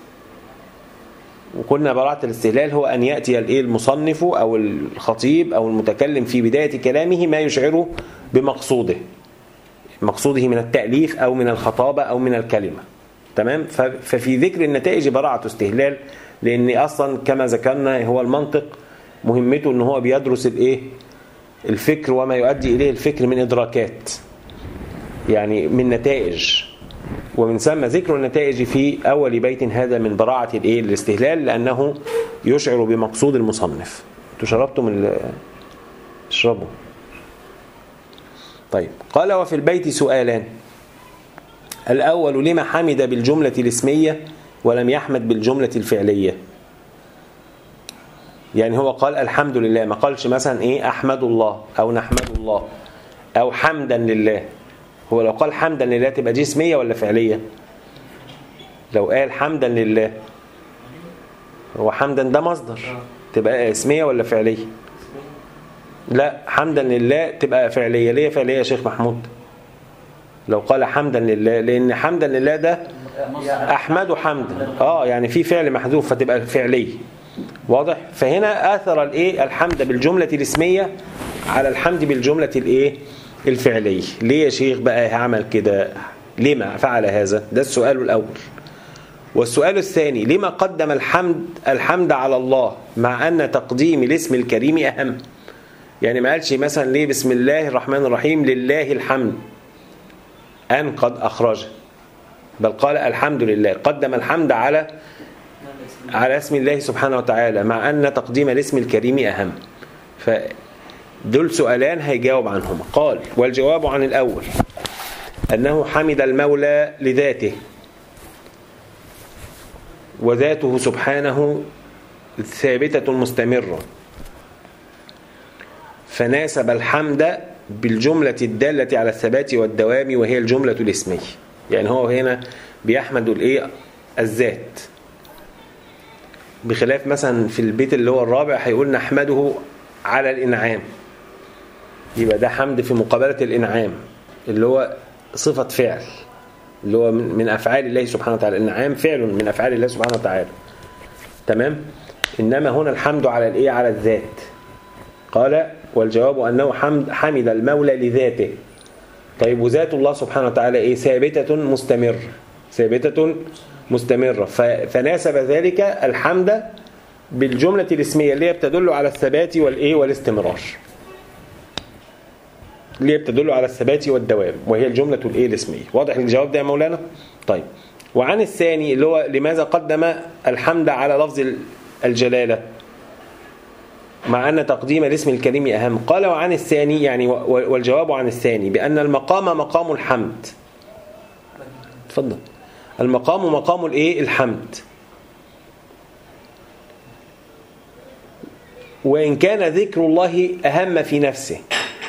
وقلنا براعة الاستهلال هو أن يأتي الايه المصنف أو الخطيب أو المتكلم في بداية كلامه ما يشعره بمقصوده مقصوده من التأليف أو من الخطابة أو من الكلمة تمام ف- ففي ذكر النتائج براعة استهلال لأن أصلا كما ذكرنا هو المنطق مهمته أن هو بيدرس الإيه الفكر وما يؤدي إليه الفكر من إدراكات يعني من نتائج ومن ثم ذكر النتائج في أول بيت هذا من براعة الإيه الاستهلال لأنه يشعر بمقصود المصنف انتوا شربتم ال- اشربوا طيب قال وفي البيت سؤالان الأول لما حمد بالجملة الاسمية ولم يحمد بالجملة الفعلية يعني هو قال الحمد لله ما قالش مثلا ايه احمد الله او نحمد الله او حمدا لله هو لو قال حمدا لله تبقى دي اسمية ولا فعلية لو قال حمدا لله هو حمدا ده مصدر تبقى اسمية ولا فعلية لا حمدا لله تبقى فعلية ليه فعلية يا شيخ محمود لو قال حمدا لله لان حمدا لله ده احمده حمدا اه يعني في فعل محذوف فتبقى فعليه واضح فهنا اثر الايه الحمد بالجمله الاسميه على الحمد بالجمله الايه الفعليه ليه يا شيخ بقى عمل كده لما فعل هذا ده السؤال الاول والسؤال الثاني لما قدم الحمد الحمد على الله مع ان تقديم الاسم الكريم اهم يعني ما قالش مثلا ليه بسم الله الرحمن الرحيم لله الحمد ان قد اخرجه بل قال الحمد لله قدم الحمد على على اسم الله سبحانه وتعالى مع أن تقديم الاسم الكريم أهم فدول سؤالان هيجاوب عنهما قال والجواب عن الأول أنه حمد المولى لذاته وذاته سبحانه ثابتة مستمرة فناسب الحمد بالجملة الدالة على الثبات والدوام وهي الجملة الاسمية يعني هو هنا بيحمد الايه الذات بخلاف مثلا في البيت اللي هو الرابع هيقول نحمده على الإنعام يبقى ده حمد في مقابلة الإنعام اللي هو صفة فعل اللي هو من أفعال الله سبحانه وتعالى الإنعام فعل من أفعال الله سبحانه وتعالى تمام إنما هنا الحمد على الإيه على الذات قال والجواب أنه حمد حمد المولى لذاته طيب وذات الله سبحانه وتعالى إيه ثابتة مستمرة ثابتة مستمرة فناسب ذلك الحمد بالجملة الاسمية اللي هي بتدل على الثبات والإيه والاستمرار اللي هي بتدل على الثبات والدوام وهي الجملة الإيه الاسمية واضح الجواب ده يا مولانا طيب وعن الثاني اللي هو لماذا قدم الحمد على لفظ الجلالة مع أن تقديم الاسم الكريم أهم قال وعن الثاني يعني والجواب عن الثاني بأن المقام مقام الحمد تفضل المقام مقام الايه الحمد وإن كان ذكر الله أهم في نفسه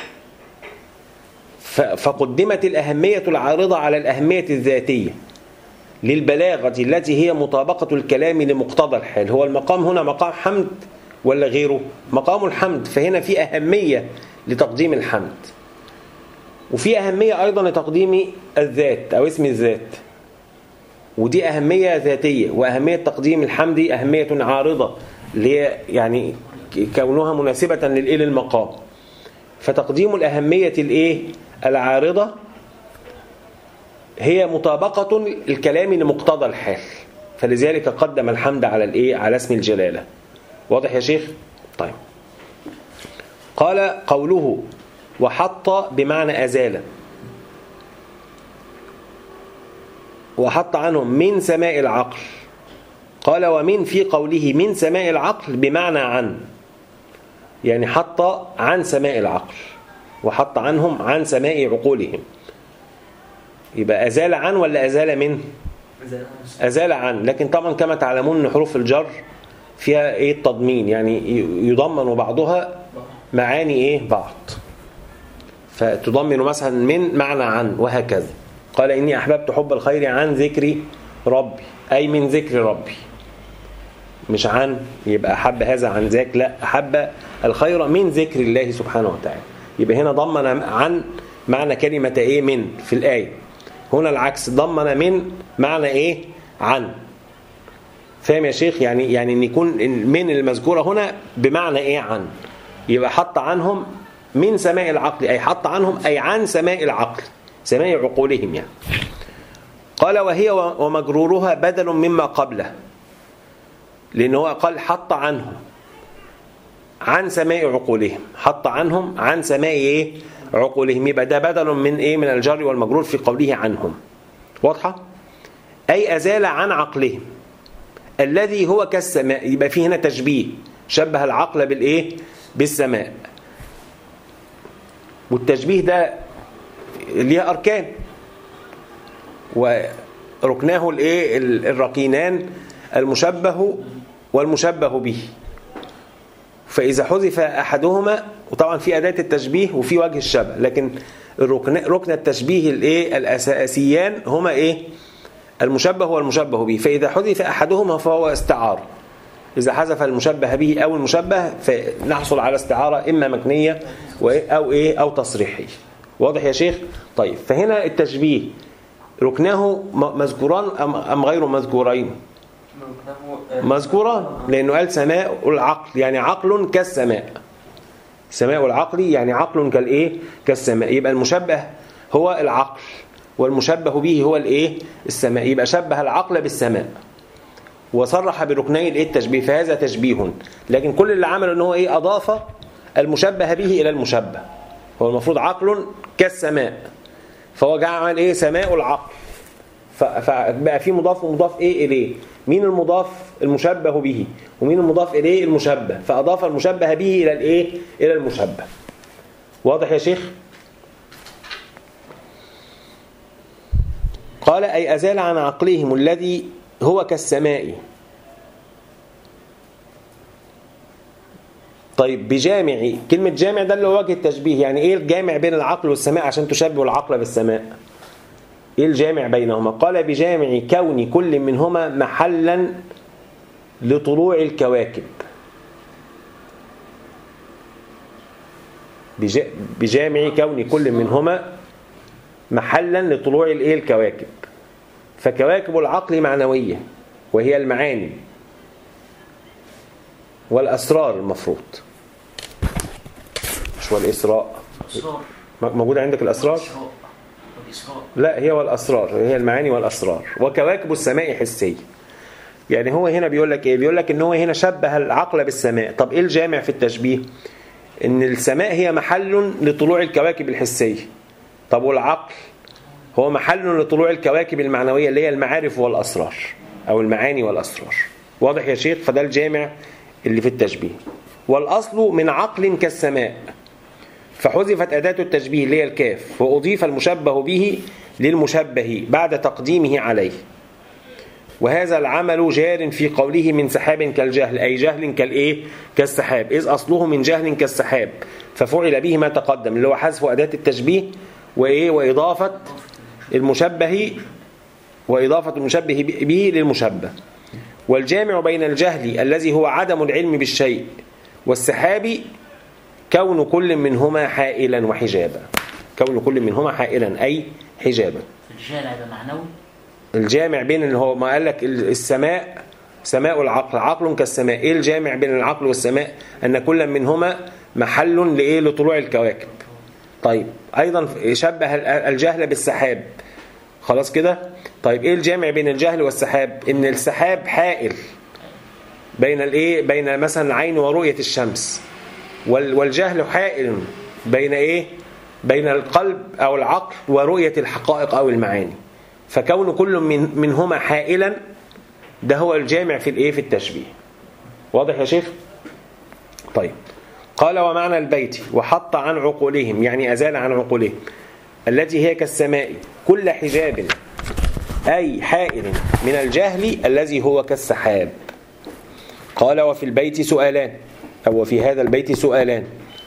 فقدمت الأهمية العارضة على الأهمية الذاتية للبلاغة التي هي مطابقة الكلام لمقتضى الحال هو المقام هنا مقام حمد ولا غيره مقام الحمد فهنا في أهمية لتقديم الحمد وفي أهمية أيضا لتقديم الذات أو اسم الذات ودي أهمية ذاتية وأهمية تقديم الحمد أهمية عارضة اللي هي يعني كونها مناسبة للإيه للمقام فتقديم الأهمية الإيه العارضة هي مطابقة الكلام لمقتضى الحال فلذلك قدم الحمد على الإيه على اسم الجلالة واضح يا شيخ طيب قال قوله وحط بمعنى أزال وحط عنهم من سماء العقل قال ومن في قوله من سماء العقل بمعنى عن يعني حط عن سماء العقل وحط عنهم عن سماء عقولهم يبقى أزال عن ولا أزال من أزال عن لكن طبعا كما تعلمون أن حروف الجر فيها إيه التضمين يعني يضمن بعضها معاني إيه بعض فتضمن مثلا من معنى عن وهكذا قال إني أحببت حب الخير عن ذكر ربي أي من ذكر ربي مش عن يبقى أحب هذا عن ذاك لا أحب الخير من ذكر الله سبحانه وتعالى يبقى هنا ضمن عن معنى كلمة إيه من في الآية هنا العكس ضمن من معنى إيه عن فاهم يا شيخ يعني يعني ان يكون من المذكوره هنا بمعنى ايه عن يبقى حط عنهم من سماء العقل اي حط عنهم اي عن سماء العقل سماء عقولهم يعني قال وهي ومجرورها بدل مما قبله لأن هو قال حط عنهم عن سماء عقولهم حط عنهم عن سماء إيه عقولهم يبقى ده بدل من إيه من الجر والمجرور في قوله عنهم واضحة أي أزال عن عقلهم الذي هو كالسماء يبقى فيه هنا تشبيه شبه العقل بالإيه بالسماء والتشبيه ده ليها أركان وركناه الايه الركينان المشبه والمشبه به فإذا حذف أحدهما وطبعا في أداة التشبيه وفي وجه الشبه لكن الركن ركن التشبيه الايه الأساسيان هما إيه المشبه والمشبه به فإذا حذف أحدهما فهو استعارة إذا حذف المشبه به أو المشبه فنحصل على استعارة إما مكنية أو إيه أو تصريحية واضح يا شيخ طيب فهنا التشبيه ركناه مذكوران أم غير مذكورين مذكوران لانه قال سماء العقل يعني عقل كالسماء سماء العقل يعني عقل كالايه كالسماء يبقى المشبه هو العقل والمشبه به هو الايه السماء يبقى شبه العقل بالسماء وصرح بركني الايه التشبيه فهذا تشبيه لكن كل اللي عمله ان هو ايه اضاف المشبه به الى المشبه هو المفروض عقل كالسماء فهو جعل عمل ايه سماء العقل ف- فبقى في مضاف ومضاف ايه اليه مين المضاف المشبه به ومين المضاف اليه المشبه فاضاف المشبه به الى الايه الى المشبه واضح يا شيخ قال اي ازال عن عقلهم الذي هو كالسماء طيب بجامع كلمة جامع ده اللي هو وجه التشبيه يعني ايه الجامع بين العقل والسماء عشان تشبه العقل بالسماء ايه الجامع بينهما قال بجامع كون كل منهما محلا لطلوع الكواكب بجا- بجامع كون كل منهما محلا لطلوع الايه الكواكب فكواكب العقل معنوية وهي المعاني والأسرار المفروض مش والإسراء الأسرار موجودة عندك الأسرار؟ والإسراء والإسراء لا هي والأسرار هي المعاني والأسرار وكواكب السماء حسية يعني هو هنا بيقول لك ايه بيقول لك ان هو هنا شبه العقل بالسماء طب ايه الجامع في التشبيه ان السماء هي محل لطلوع الكواكب الحسية طب والعقل هو محل لطلوع الكواكب المعنوية اللي هي المعارف والأسرار أو المعاني والأسرار واضح يا شيخ فده الجامع اللي في التشبيه والأصل من عقل كالسماء فحذفت أداة التشبيه اللي هي الكاف وأضيف المشبه به للمشبه بعد تقديمه عليه وهذا العمل جار في قوله من سحاب كالجهل أي جهل كالإيه كالسحاب إذ أصله من جهل كالسحاب ففعل به ما تقدم اللي هو حذف أداة التشبيه وإيه وإضافة المشبه وإضافة المشبه به للمشبه والجامع بين الجهل الذي هو عدم العلم بالشيء والسحاب كون كل منهما حائلا وحجابا كون كل منهما حائلا أي حجابا الجهل هيبقى معنوي الجامع بين اللي هو ما قال لك السماء سماء العقل عقل كالسماء ايه الجامع بين العقل والسماء ان كل منهما محل لايه لطلوع الكواكب طيب ايضا شبه الجهل بالسحاب خلاص كده طيب ايه الجامع بين الجهل والسحاب ان السحاب حائل بين الايه بين مثلا العين ورؤيه الشمس وال- والجهل حائل بين ايه بين القلب او العقل ورؤيه الحقائق او المعاني فكون كل من منهما حائلا ده هو الجامع في الايه في التشبيه واضح يا شيخ طيب قال ومعنى البيت وحط عن عقولهم يعني ازال عن عقولهم التي هي كالسماء كل حجاب اي حائل من الجهل الذي هو كالسحاب قال وفي البيت سؤالان او في هذا البيت سؤالان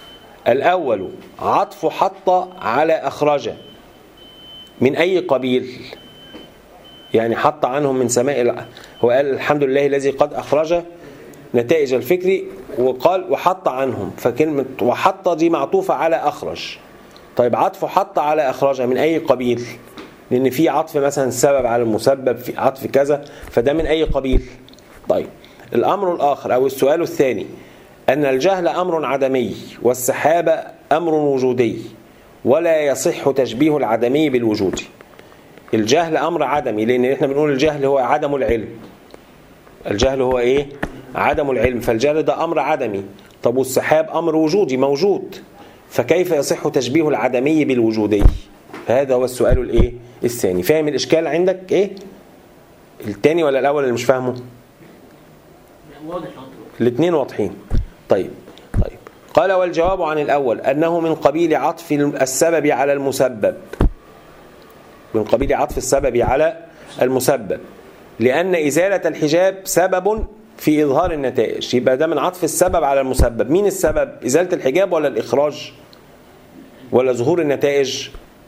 الاول عطف حط على اخرج من اي قبيل يعني حط عنهم من سماء الع... هو قال الحمد لله الذي قد أخرج نتائج الفكر وقال وحط عنهم فكلمة وحط دي معطوفة على أخرج طيب عطف حط على أخرج من أي قبيل لأن في عطف مثلا سبب على المسبب في عطف كذا فده من أي قبيل طيب الأمر الآخر أو السؤال الثاني أن الجهل أمر عدمي والسحابة أمر وجودي ولا يصح تشبيه العدمي بالوجودي الجهل امر عدمي لان احنا بنقول الجهل هو عدم العلم الجهل هو ايه عدم العلم فالجهل ده امر عدمي طب والسحاب امر وجودي موجود فكيف يصح تشبيه العدمي بالوجودي هذا هو السؤال الايه الثاني فاهم الاشكال عندك ايه الثاني ولا الاول اللي مش فاهمه واضح لغاية دلوقتي. الاثنين واضحين طيب طيب قال والجواب عن الأول أنه من قبيل عطف السبب على المسبب من قبيل عطف السبب على المسبب لأن إزالة الحجاب سبب في إظهار النتائج يبقى ده من عطف السبب على المسبب مين السبب إزالة الحجاب ولا الإخراج ولا ظهور النتائج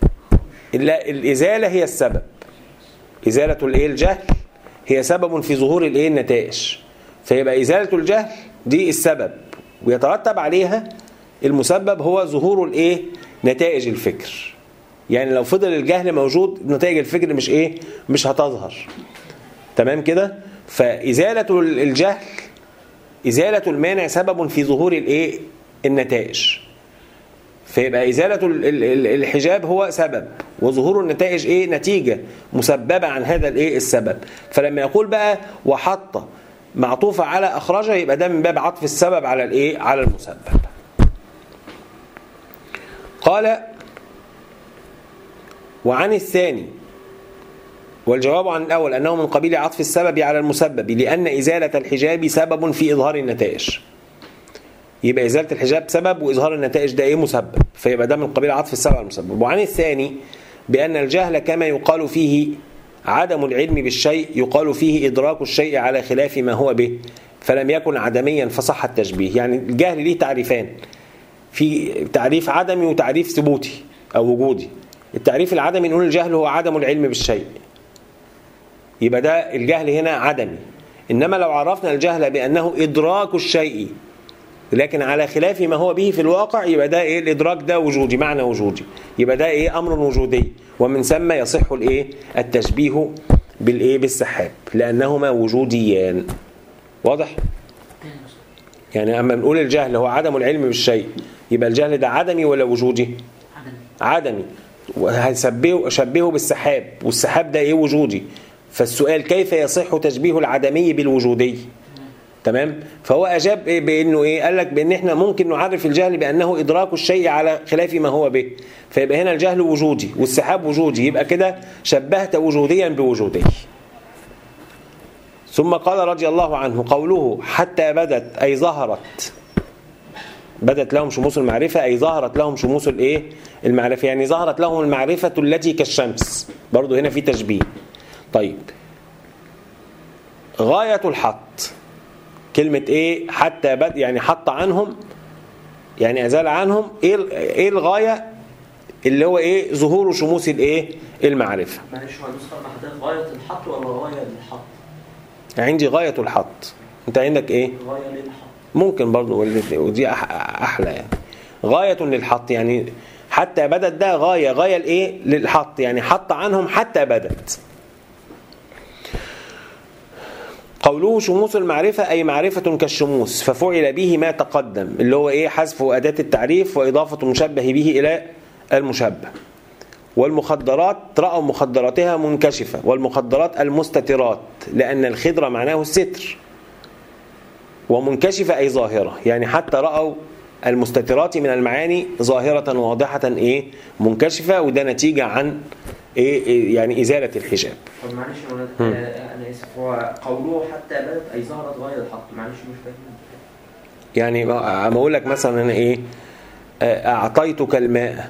لا الإزالة هي السبب إزالة الإيه الجهل هي سبب في ظهور الإيه النتائج فيبقى إزالة الجهل دي السبب ويترتب عليها المسبب هو ظهور الإيه نتائج الفكر يعني لو فضل الجهل موجود نتائج الفكر مش إيه مش هتظهر تمام كده فإزالة الجهل إزالة المانع سبب في ظهور الإيه النتائج فيبقى إزالة ال- ال- ال- الحجاب هو سبب وظهور النتائج إيه نتيجة مسببة عن هذا الإيه السبب فلما يقول بقى وحط معطوفة على أخرجه يبقى ده من باب عطف السبب على الإيه على المسبب قال وعن الثاني والجواب عن الأول أنه من قبيل عطف السبب على المسبب لأن إزالة الحجاب سبب في إظهار النتائج يبقى إزالة الحجاب سبب وإظهار النتائج ده إيه مسبب فيبقى ده من قبيل عطف السبب على المسبب وعن الثاني بأن الجهل كما يقال فيه عدم العلم بالشيء يقال فيه إدراك الشيء على خلاف ما هو به فلم يكن عدميا فصح التشبيه يعني الجهل ليه تعريفان في تعريف عدمي وتعريف ثبوتي أو وجودي التعريف العدمي نقول الجهل هو عدم العلم بالشيء يبقى ده الجهل هنا عدمي إنما لو عرفنا الجهل بأنه إدراك الشيء لكن على خلاف ما هو به في الواقع يبقى ده ايه الادراك ده وجودي معنى وجودي يبقى ده ايه امر وجودي ومن ثم يصح الايه التشبيه بالايه بالسحاب لانهما وجوديان واضح تاني بس. يعني اما نقول الجهل هو عدم العلم بالشيء يبقى الجهل ده عدمي ولا وجودي عدم عدمي وهنشبهه شبهه بالسحاب والسحاب ده ايه وجودي فالسؤال كيف يصح تشبيه العدمي بالوجودي تمام فهو اجاب إيه بانه ايه قال لك بان احنا ممكن نعرف الجهل بانه ادراك الشيء على خلاف ما هو به فيبقى هنا الجهل وجودي والسحاب وجودي يبقى كده شبهت وجوديا بوجودي ثم قال رضي الله عنه قوله حتى بدت اي ظهرت بدت لهم شموس المعرفة أي ظهرت لهم شموس الإيه؟ المعرفة يعني ظهرت لهم المعرفة التي كالشمس برضو هنا في تشبيه طيب غاية الحط كلمة إيه حتى بد يعني حط عنهم يعني أزال عنهم إيه إيه الغاية اللي هو إيه ظهور شموس الإيه المعرفة معلش هو النسخة مع حضرتك غاية الحط ولا غاية للحط؟ عندي غاية الحط أنت عندك إيه غاية للحط ممكن برضو والاتنين، ودي أح- احلى يعني غايه للحط يعني حتى بدت ده غايه غايه لايه للحط يعني حط عنهم حتى بدت قوله شموس المعرفة أي معرفة كالشموس ففعل به ما تقدم اللي هو إيه حذف أداة التعريف وإضافة المشبه به إلى المشبه والمخدرات رأوا مخدراتها منكشفة والمخدرات المستترات لأن الخضر معناه الستر ومنكشفة أي ظاهرة يعني حتى رأوا المستترات من المعاني ظاهرة واضحة إيه منكشفة وده نتيجة عن إيه إيه يعني إزالة الحجاب طب معلش يا ولاد آه، أنا آسف هو قوله حتى بدت أي ظهرت غاية الحط معلش مش فاهم يعني ما ما أقول لك مثلا أنا إيه آه، أعطيتك الماء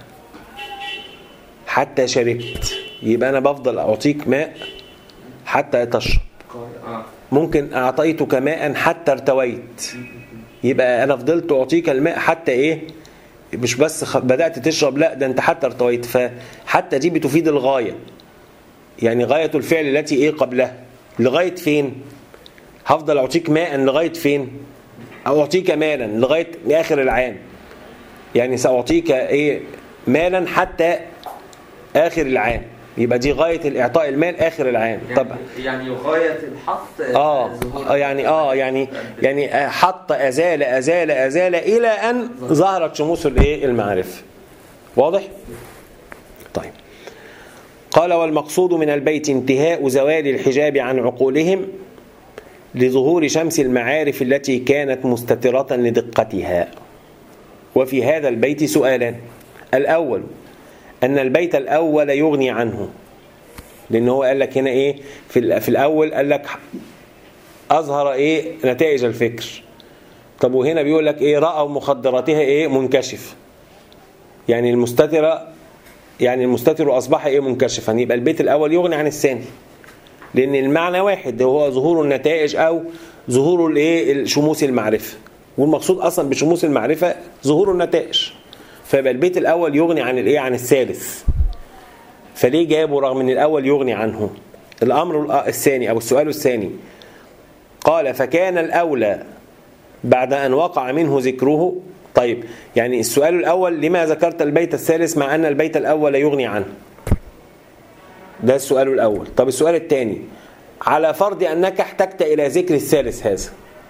حتى شربت يبقى أنا بفضل أعطيك ماء حتى تشرب غاية اه ممكن أعطيتك ماء حتى ارتويت يبقى أنا فضلت أعطيك الماء حتى إيه مش بس خ- بدأت تشرب لا ده أنت حتى ارتويت فحتى دي بتفيد الغاية يعني غاية الفعل التي إيه قبلها لغاية فين هفضل أعطيك ماء لغاية فين أو أعطيك مالا لغاية آخر العام يعني سأعطيك إيه مالا حتى آخر العام يبقى دي غاية الإعطاء المال آخر العام طب يعني, يعني غاية الحط اه ظهور- آه، يعني اه يعني يعني آه، حط ازال ازال ازال الى ان ظهرت شموس الايه المعرفه واضح طيب قال والمقصود من البيت انتهاء زوال الحجاب عن عقولهم لظهور شمس المعارف التي كانت مستترة لدقتها وفي هذا البيت سؤالان الأول أن البيت الأول يغني عنه لأن هو قال لك هنا إيه في, ال- في الأول قال لك أظهر إيه نتائج الفكر طب وهنا بيقول لك إيه رأوا مخدراتها إيه منكشف يعني المستترة يعني المستتر أصبح إيه منكشفا يبقى البيت الأول يغني عن الثاني لأن المعنى واحد هو ظهور النتائج أو ظهور الإيه شموس المعرفة والمقصود أصلا بشموس المعرفة ظهور النتائج فيبقى البيت الأول يغني عن الإيه عن الثالث فليه جابوا رغم ان الاول يغني عنه الامر الثاني او السؤال الثاني قال فكان الاولى بعد ان وقع منه ذكره طيب يعني السؤال الاول لما ذكرت البيت الثالث مع ان البيت الاول يغني عنه ده السؤال الاول طب السؤال الثاني على فرض أنك احتجت إلى ذكر الثالث هذا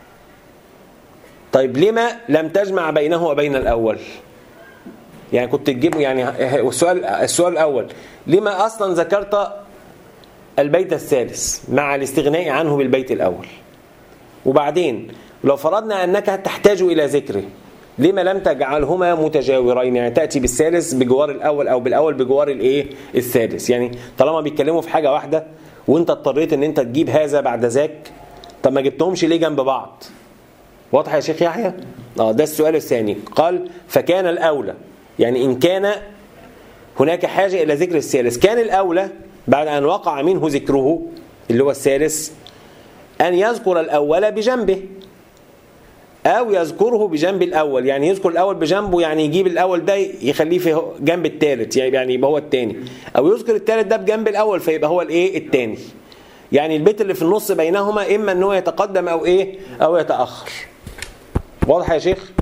طيب لما لم تجمع بينه وبين الأول يعني كنت تجيبه يعني السؤال السؤال الأول لما أصلا ذكرت البيت الثالث مع الاستغناء عنه بالبيت الأول وبعدين لو فرضنا أنك تحتاج إلى ذكره لما لم تجعلهما متجاورين يعني تأتي بالثالث بجوار الأول أو بالأول بجوار الإيه الثالث يعني طالما بيتكلموا في حاجة واحدة وانت اضطريت ان انت تجيب هذا بعد ذاك طب ما جبتهمش ليه جنب بعض واضح يا شيخ يحيى اه ده السؤال الثاني قال فكان الأولى يعني إن كان هناك حاجة إلى ذكر الثالث كان الأولى بعد أن وقع منه ذكره اللي هو الثالث أن يذكر الأول بجنبه أو يذكره بجنب الأول يعني يذكر الأول بجنبه يعني يجيب الأول ده يخليه في جنب الثالث يعني يبقى هو الثاني أو يذكر الثالث ده بجنب الأول فيبقى هو الإيه الثاني يعني البيت اللي في النص بينهما إما أن هو يتقدم أو إيه أو يتأخر واضح يا شيخ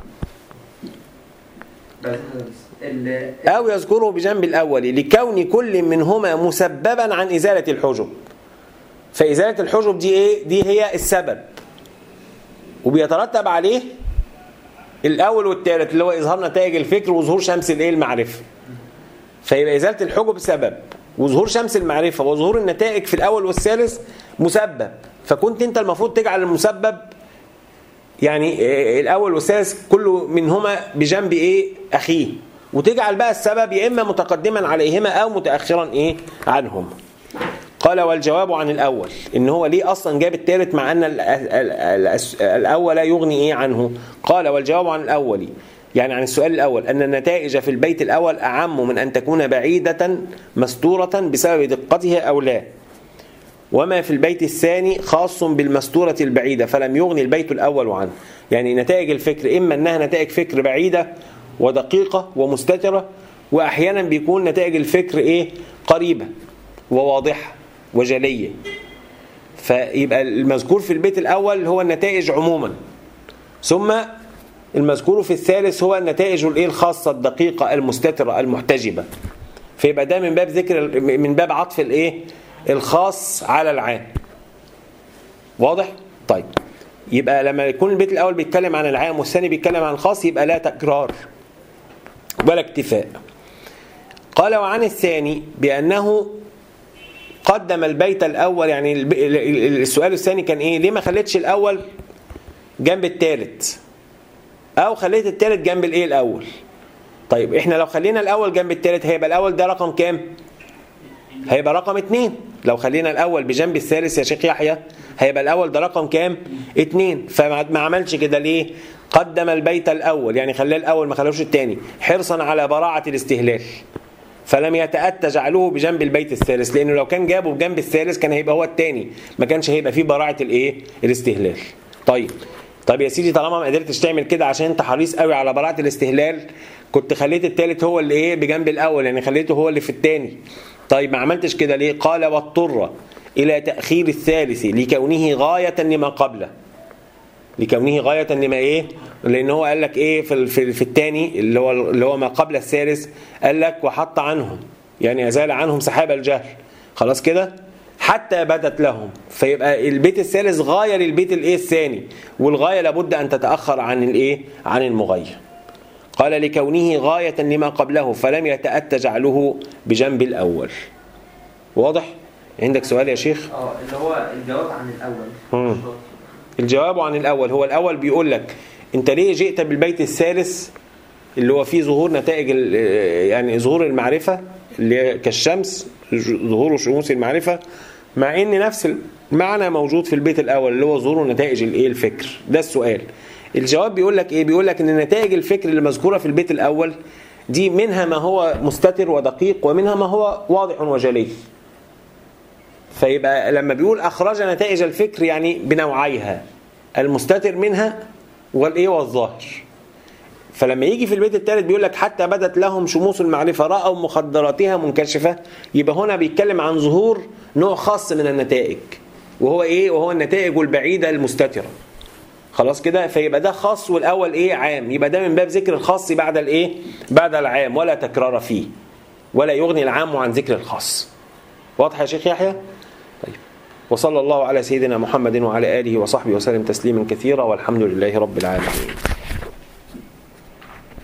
أو يذكره بجنب الأول لكون كل منهما مسببا عن إزالة الحجب فإزالة الحجب دي إيه؟ دي هي السبب وبيترتب عليه الأول والثالث اللي هو إظهار نتائج الفكر وظهور شمس الإيه المعرفة فيبقى إزالة الحجب سبب وظهور شمس المعرفة وظهور النتائج في الأول والثالث مسبب فكنت أنت المفروض تجعل المسبب يعني الأول والثالث كل منهما بجنب إيه أخيه وتجعل بقى السبب يا إما متقدما عليهما أو متأخرا إيه عنهم قال والجواب عن الأول إن هو ليه أصلا جاب الثالث مع أن الأول يغني إيه عنه قال والجواب عن الأول يعني عن السؤال الأول أن النتائج في البيت الأول أعم من أن تكون بعيدة مستورة بسبب دقتها أو لا وما في البيت الثاني خاص بالمستورة البعيدة فلم يغني البيت الأول عنه يعني نتائج الفكر إما أنها نتائج فكر بعيدة ودقيقة ومستترة وأحيانا بيكون نتائج الفكر إيه قريبة وواضحة وجلية فيبقى المذكور في البيت الأول هو النتائج عموما ثم المذكور في الثالث هو النتائج الايه الخاصة الدقيقة المستترة المحتجبة فيبقى ده من باب ذكر من باب عطف الايه الخاص على العام واضح طيب يبقى لما يكون البيت الاول بيتكلم عن العام والثاني بيتكلم عن الخاص يبقى لا تكرار ولا اكتفاء قال وعن الثاني بانه قدم البيت الاول يعني السؤال الثاني كان ايه ليه ما خليتش الاول جنب الثالث او خليت الثالث جنب الايه الاول طيب احنا لو خلينا الاول جنب الثالث هيبقى الاول ده رقم كام هيبقى رقم اتنين لو خلينا الاول بجنب الثالث يا شيخ يحيى هيبقى الاول ده رقم كام اتنين فما عملش كده ليه قدم البيت الاول يعني خلاه الاول ما خلوش الثاني حرصا على براعه الاستهلال فلم يتأتى جعله بجنب البيت الثالث لانه لو كان جابه بجنب الثالث كان هيبقى هو الثاني ما كانش هيبقى فيه براعه الايه الاستهلال طيب طيب يا سيدي طالما ما قدرتش تعمل كده عشان انت حريص قوي على براعه الاستهلال كنت خليت الثالث هو اللي ايه بجنب الاول يعني خليته هو اللي في الثاني طيب ما عملتش كده ليه قال واضطر الى تاخير الثالث لكونه غايه لما قبله لكونه غايه لما ايه لان هو قال لك ايه في في, في الثاني اللي هو اللي هو ما قبل الثالث قال لك وحط عنهم يعني ازال عنهم سحاب الجهل خلاص كده حتى بدت لهم فيبقى البيت الثالث غايه للبيت الايه الثاني والغايه لابد ان تتاخر عن الايه عن المغير قال لكونه غايه لما قبله فلم يتاتى جعله بجنب الاول واضح عندك سؤال يا شيخ اه اللي هو الجواب عن الاول مم. الجواب عن الاول هو الاول بيقول لك انت ليه جئت بالبيت الثالث اللي هو فيه ظهور نتائج يعني ظهور المعرفه اللي هي كالشمس ظهور شموس المعرفه مع ان نفس المعنى موجود في البيت الاول اللي هو ظهور نتائج الايه الفكر ده السؤال الجواب بيقول لك ايه بيقول لك ان نتائج الفكر اللي مذكوره في البيت الاول دي منها ما هو مستتر ودقيق ومنها ما هو واضح وجلي فيبقى لما بيقول اخرج نتائج الفكر يعني بنوعيها المستتر منها والايه والظاهر فلما يجي في البيت الثالث بيقول لك حتى بدت لهم شموس المعرفه راوا مخدراتها منكشفه يبقى هنا بيتكلم عن ظهور نوع خاص من النتائج وهو ايه وهو النتائج البعيده المستتره خلاص كده فيبقى ده خاص والاول ايه عام يبقى ده من باب ذكر الخاص بعد الايه بعد العام ولا تكرار فيه ولا يغني العام عن ذكر الخاص واضح يا شيخ يحيى طيب وصلى الله على سيدنا محمد وعلى آله وصحبه وسلم تسليما كثيرا والحمد لله رب العالمين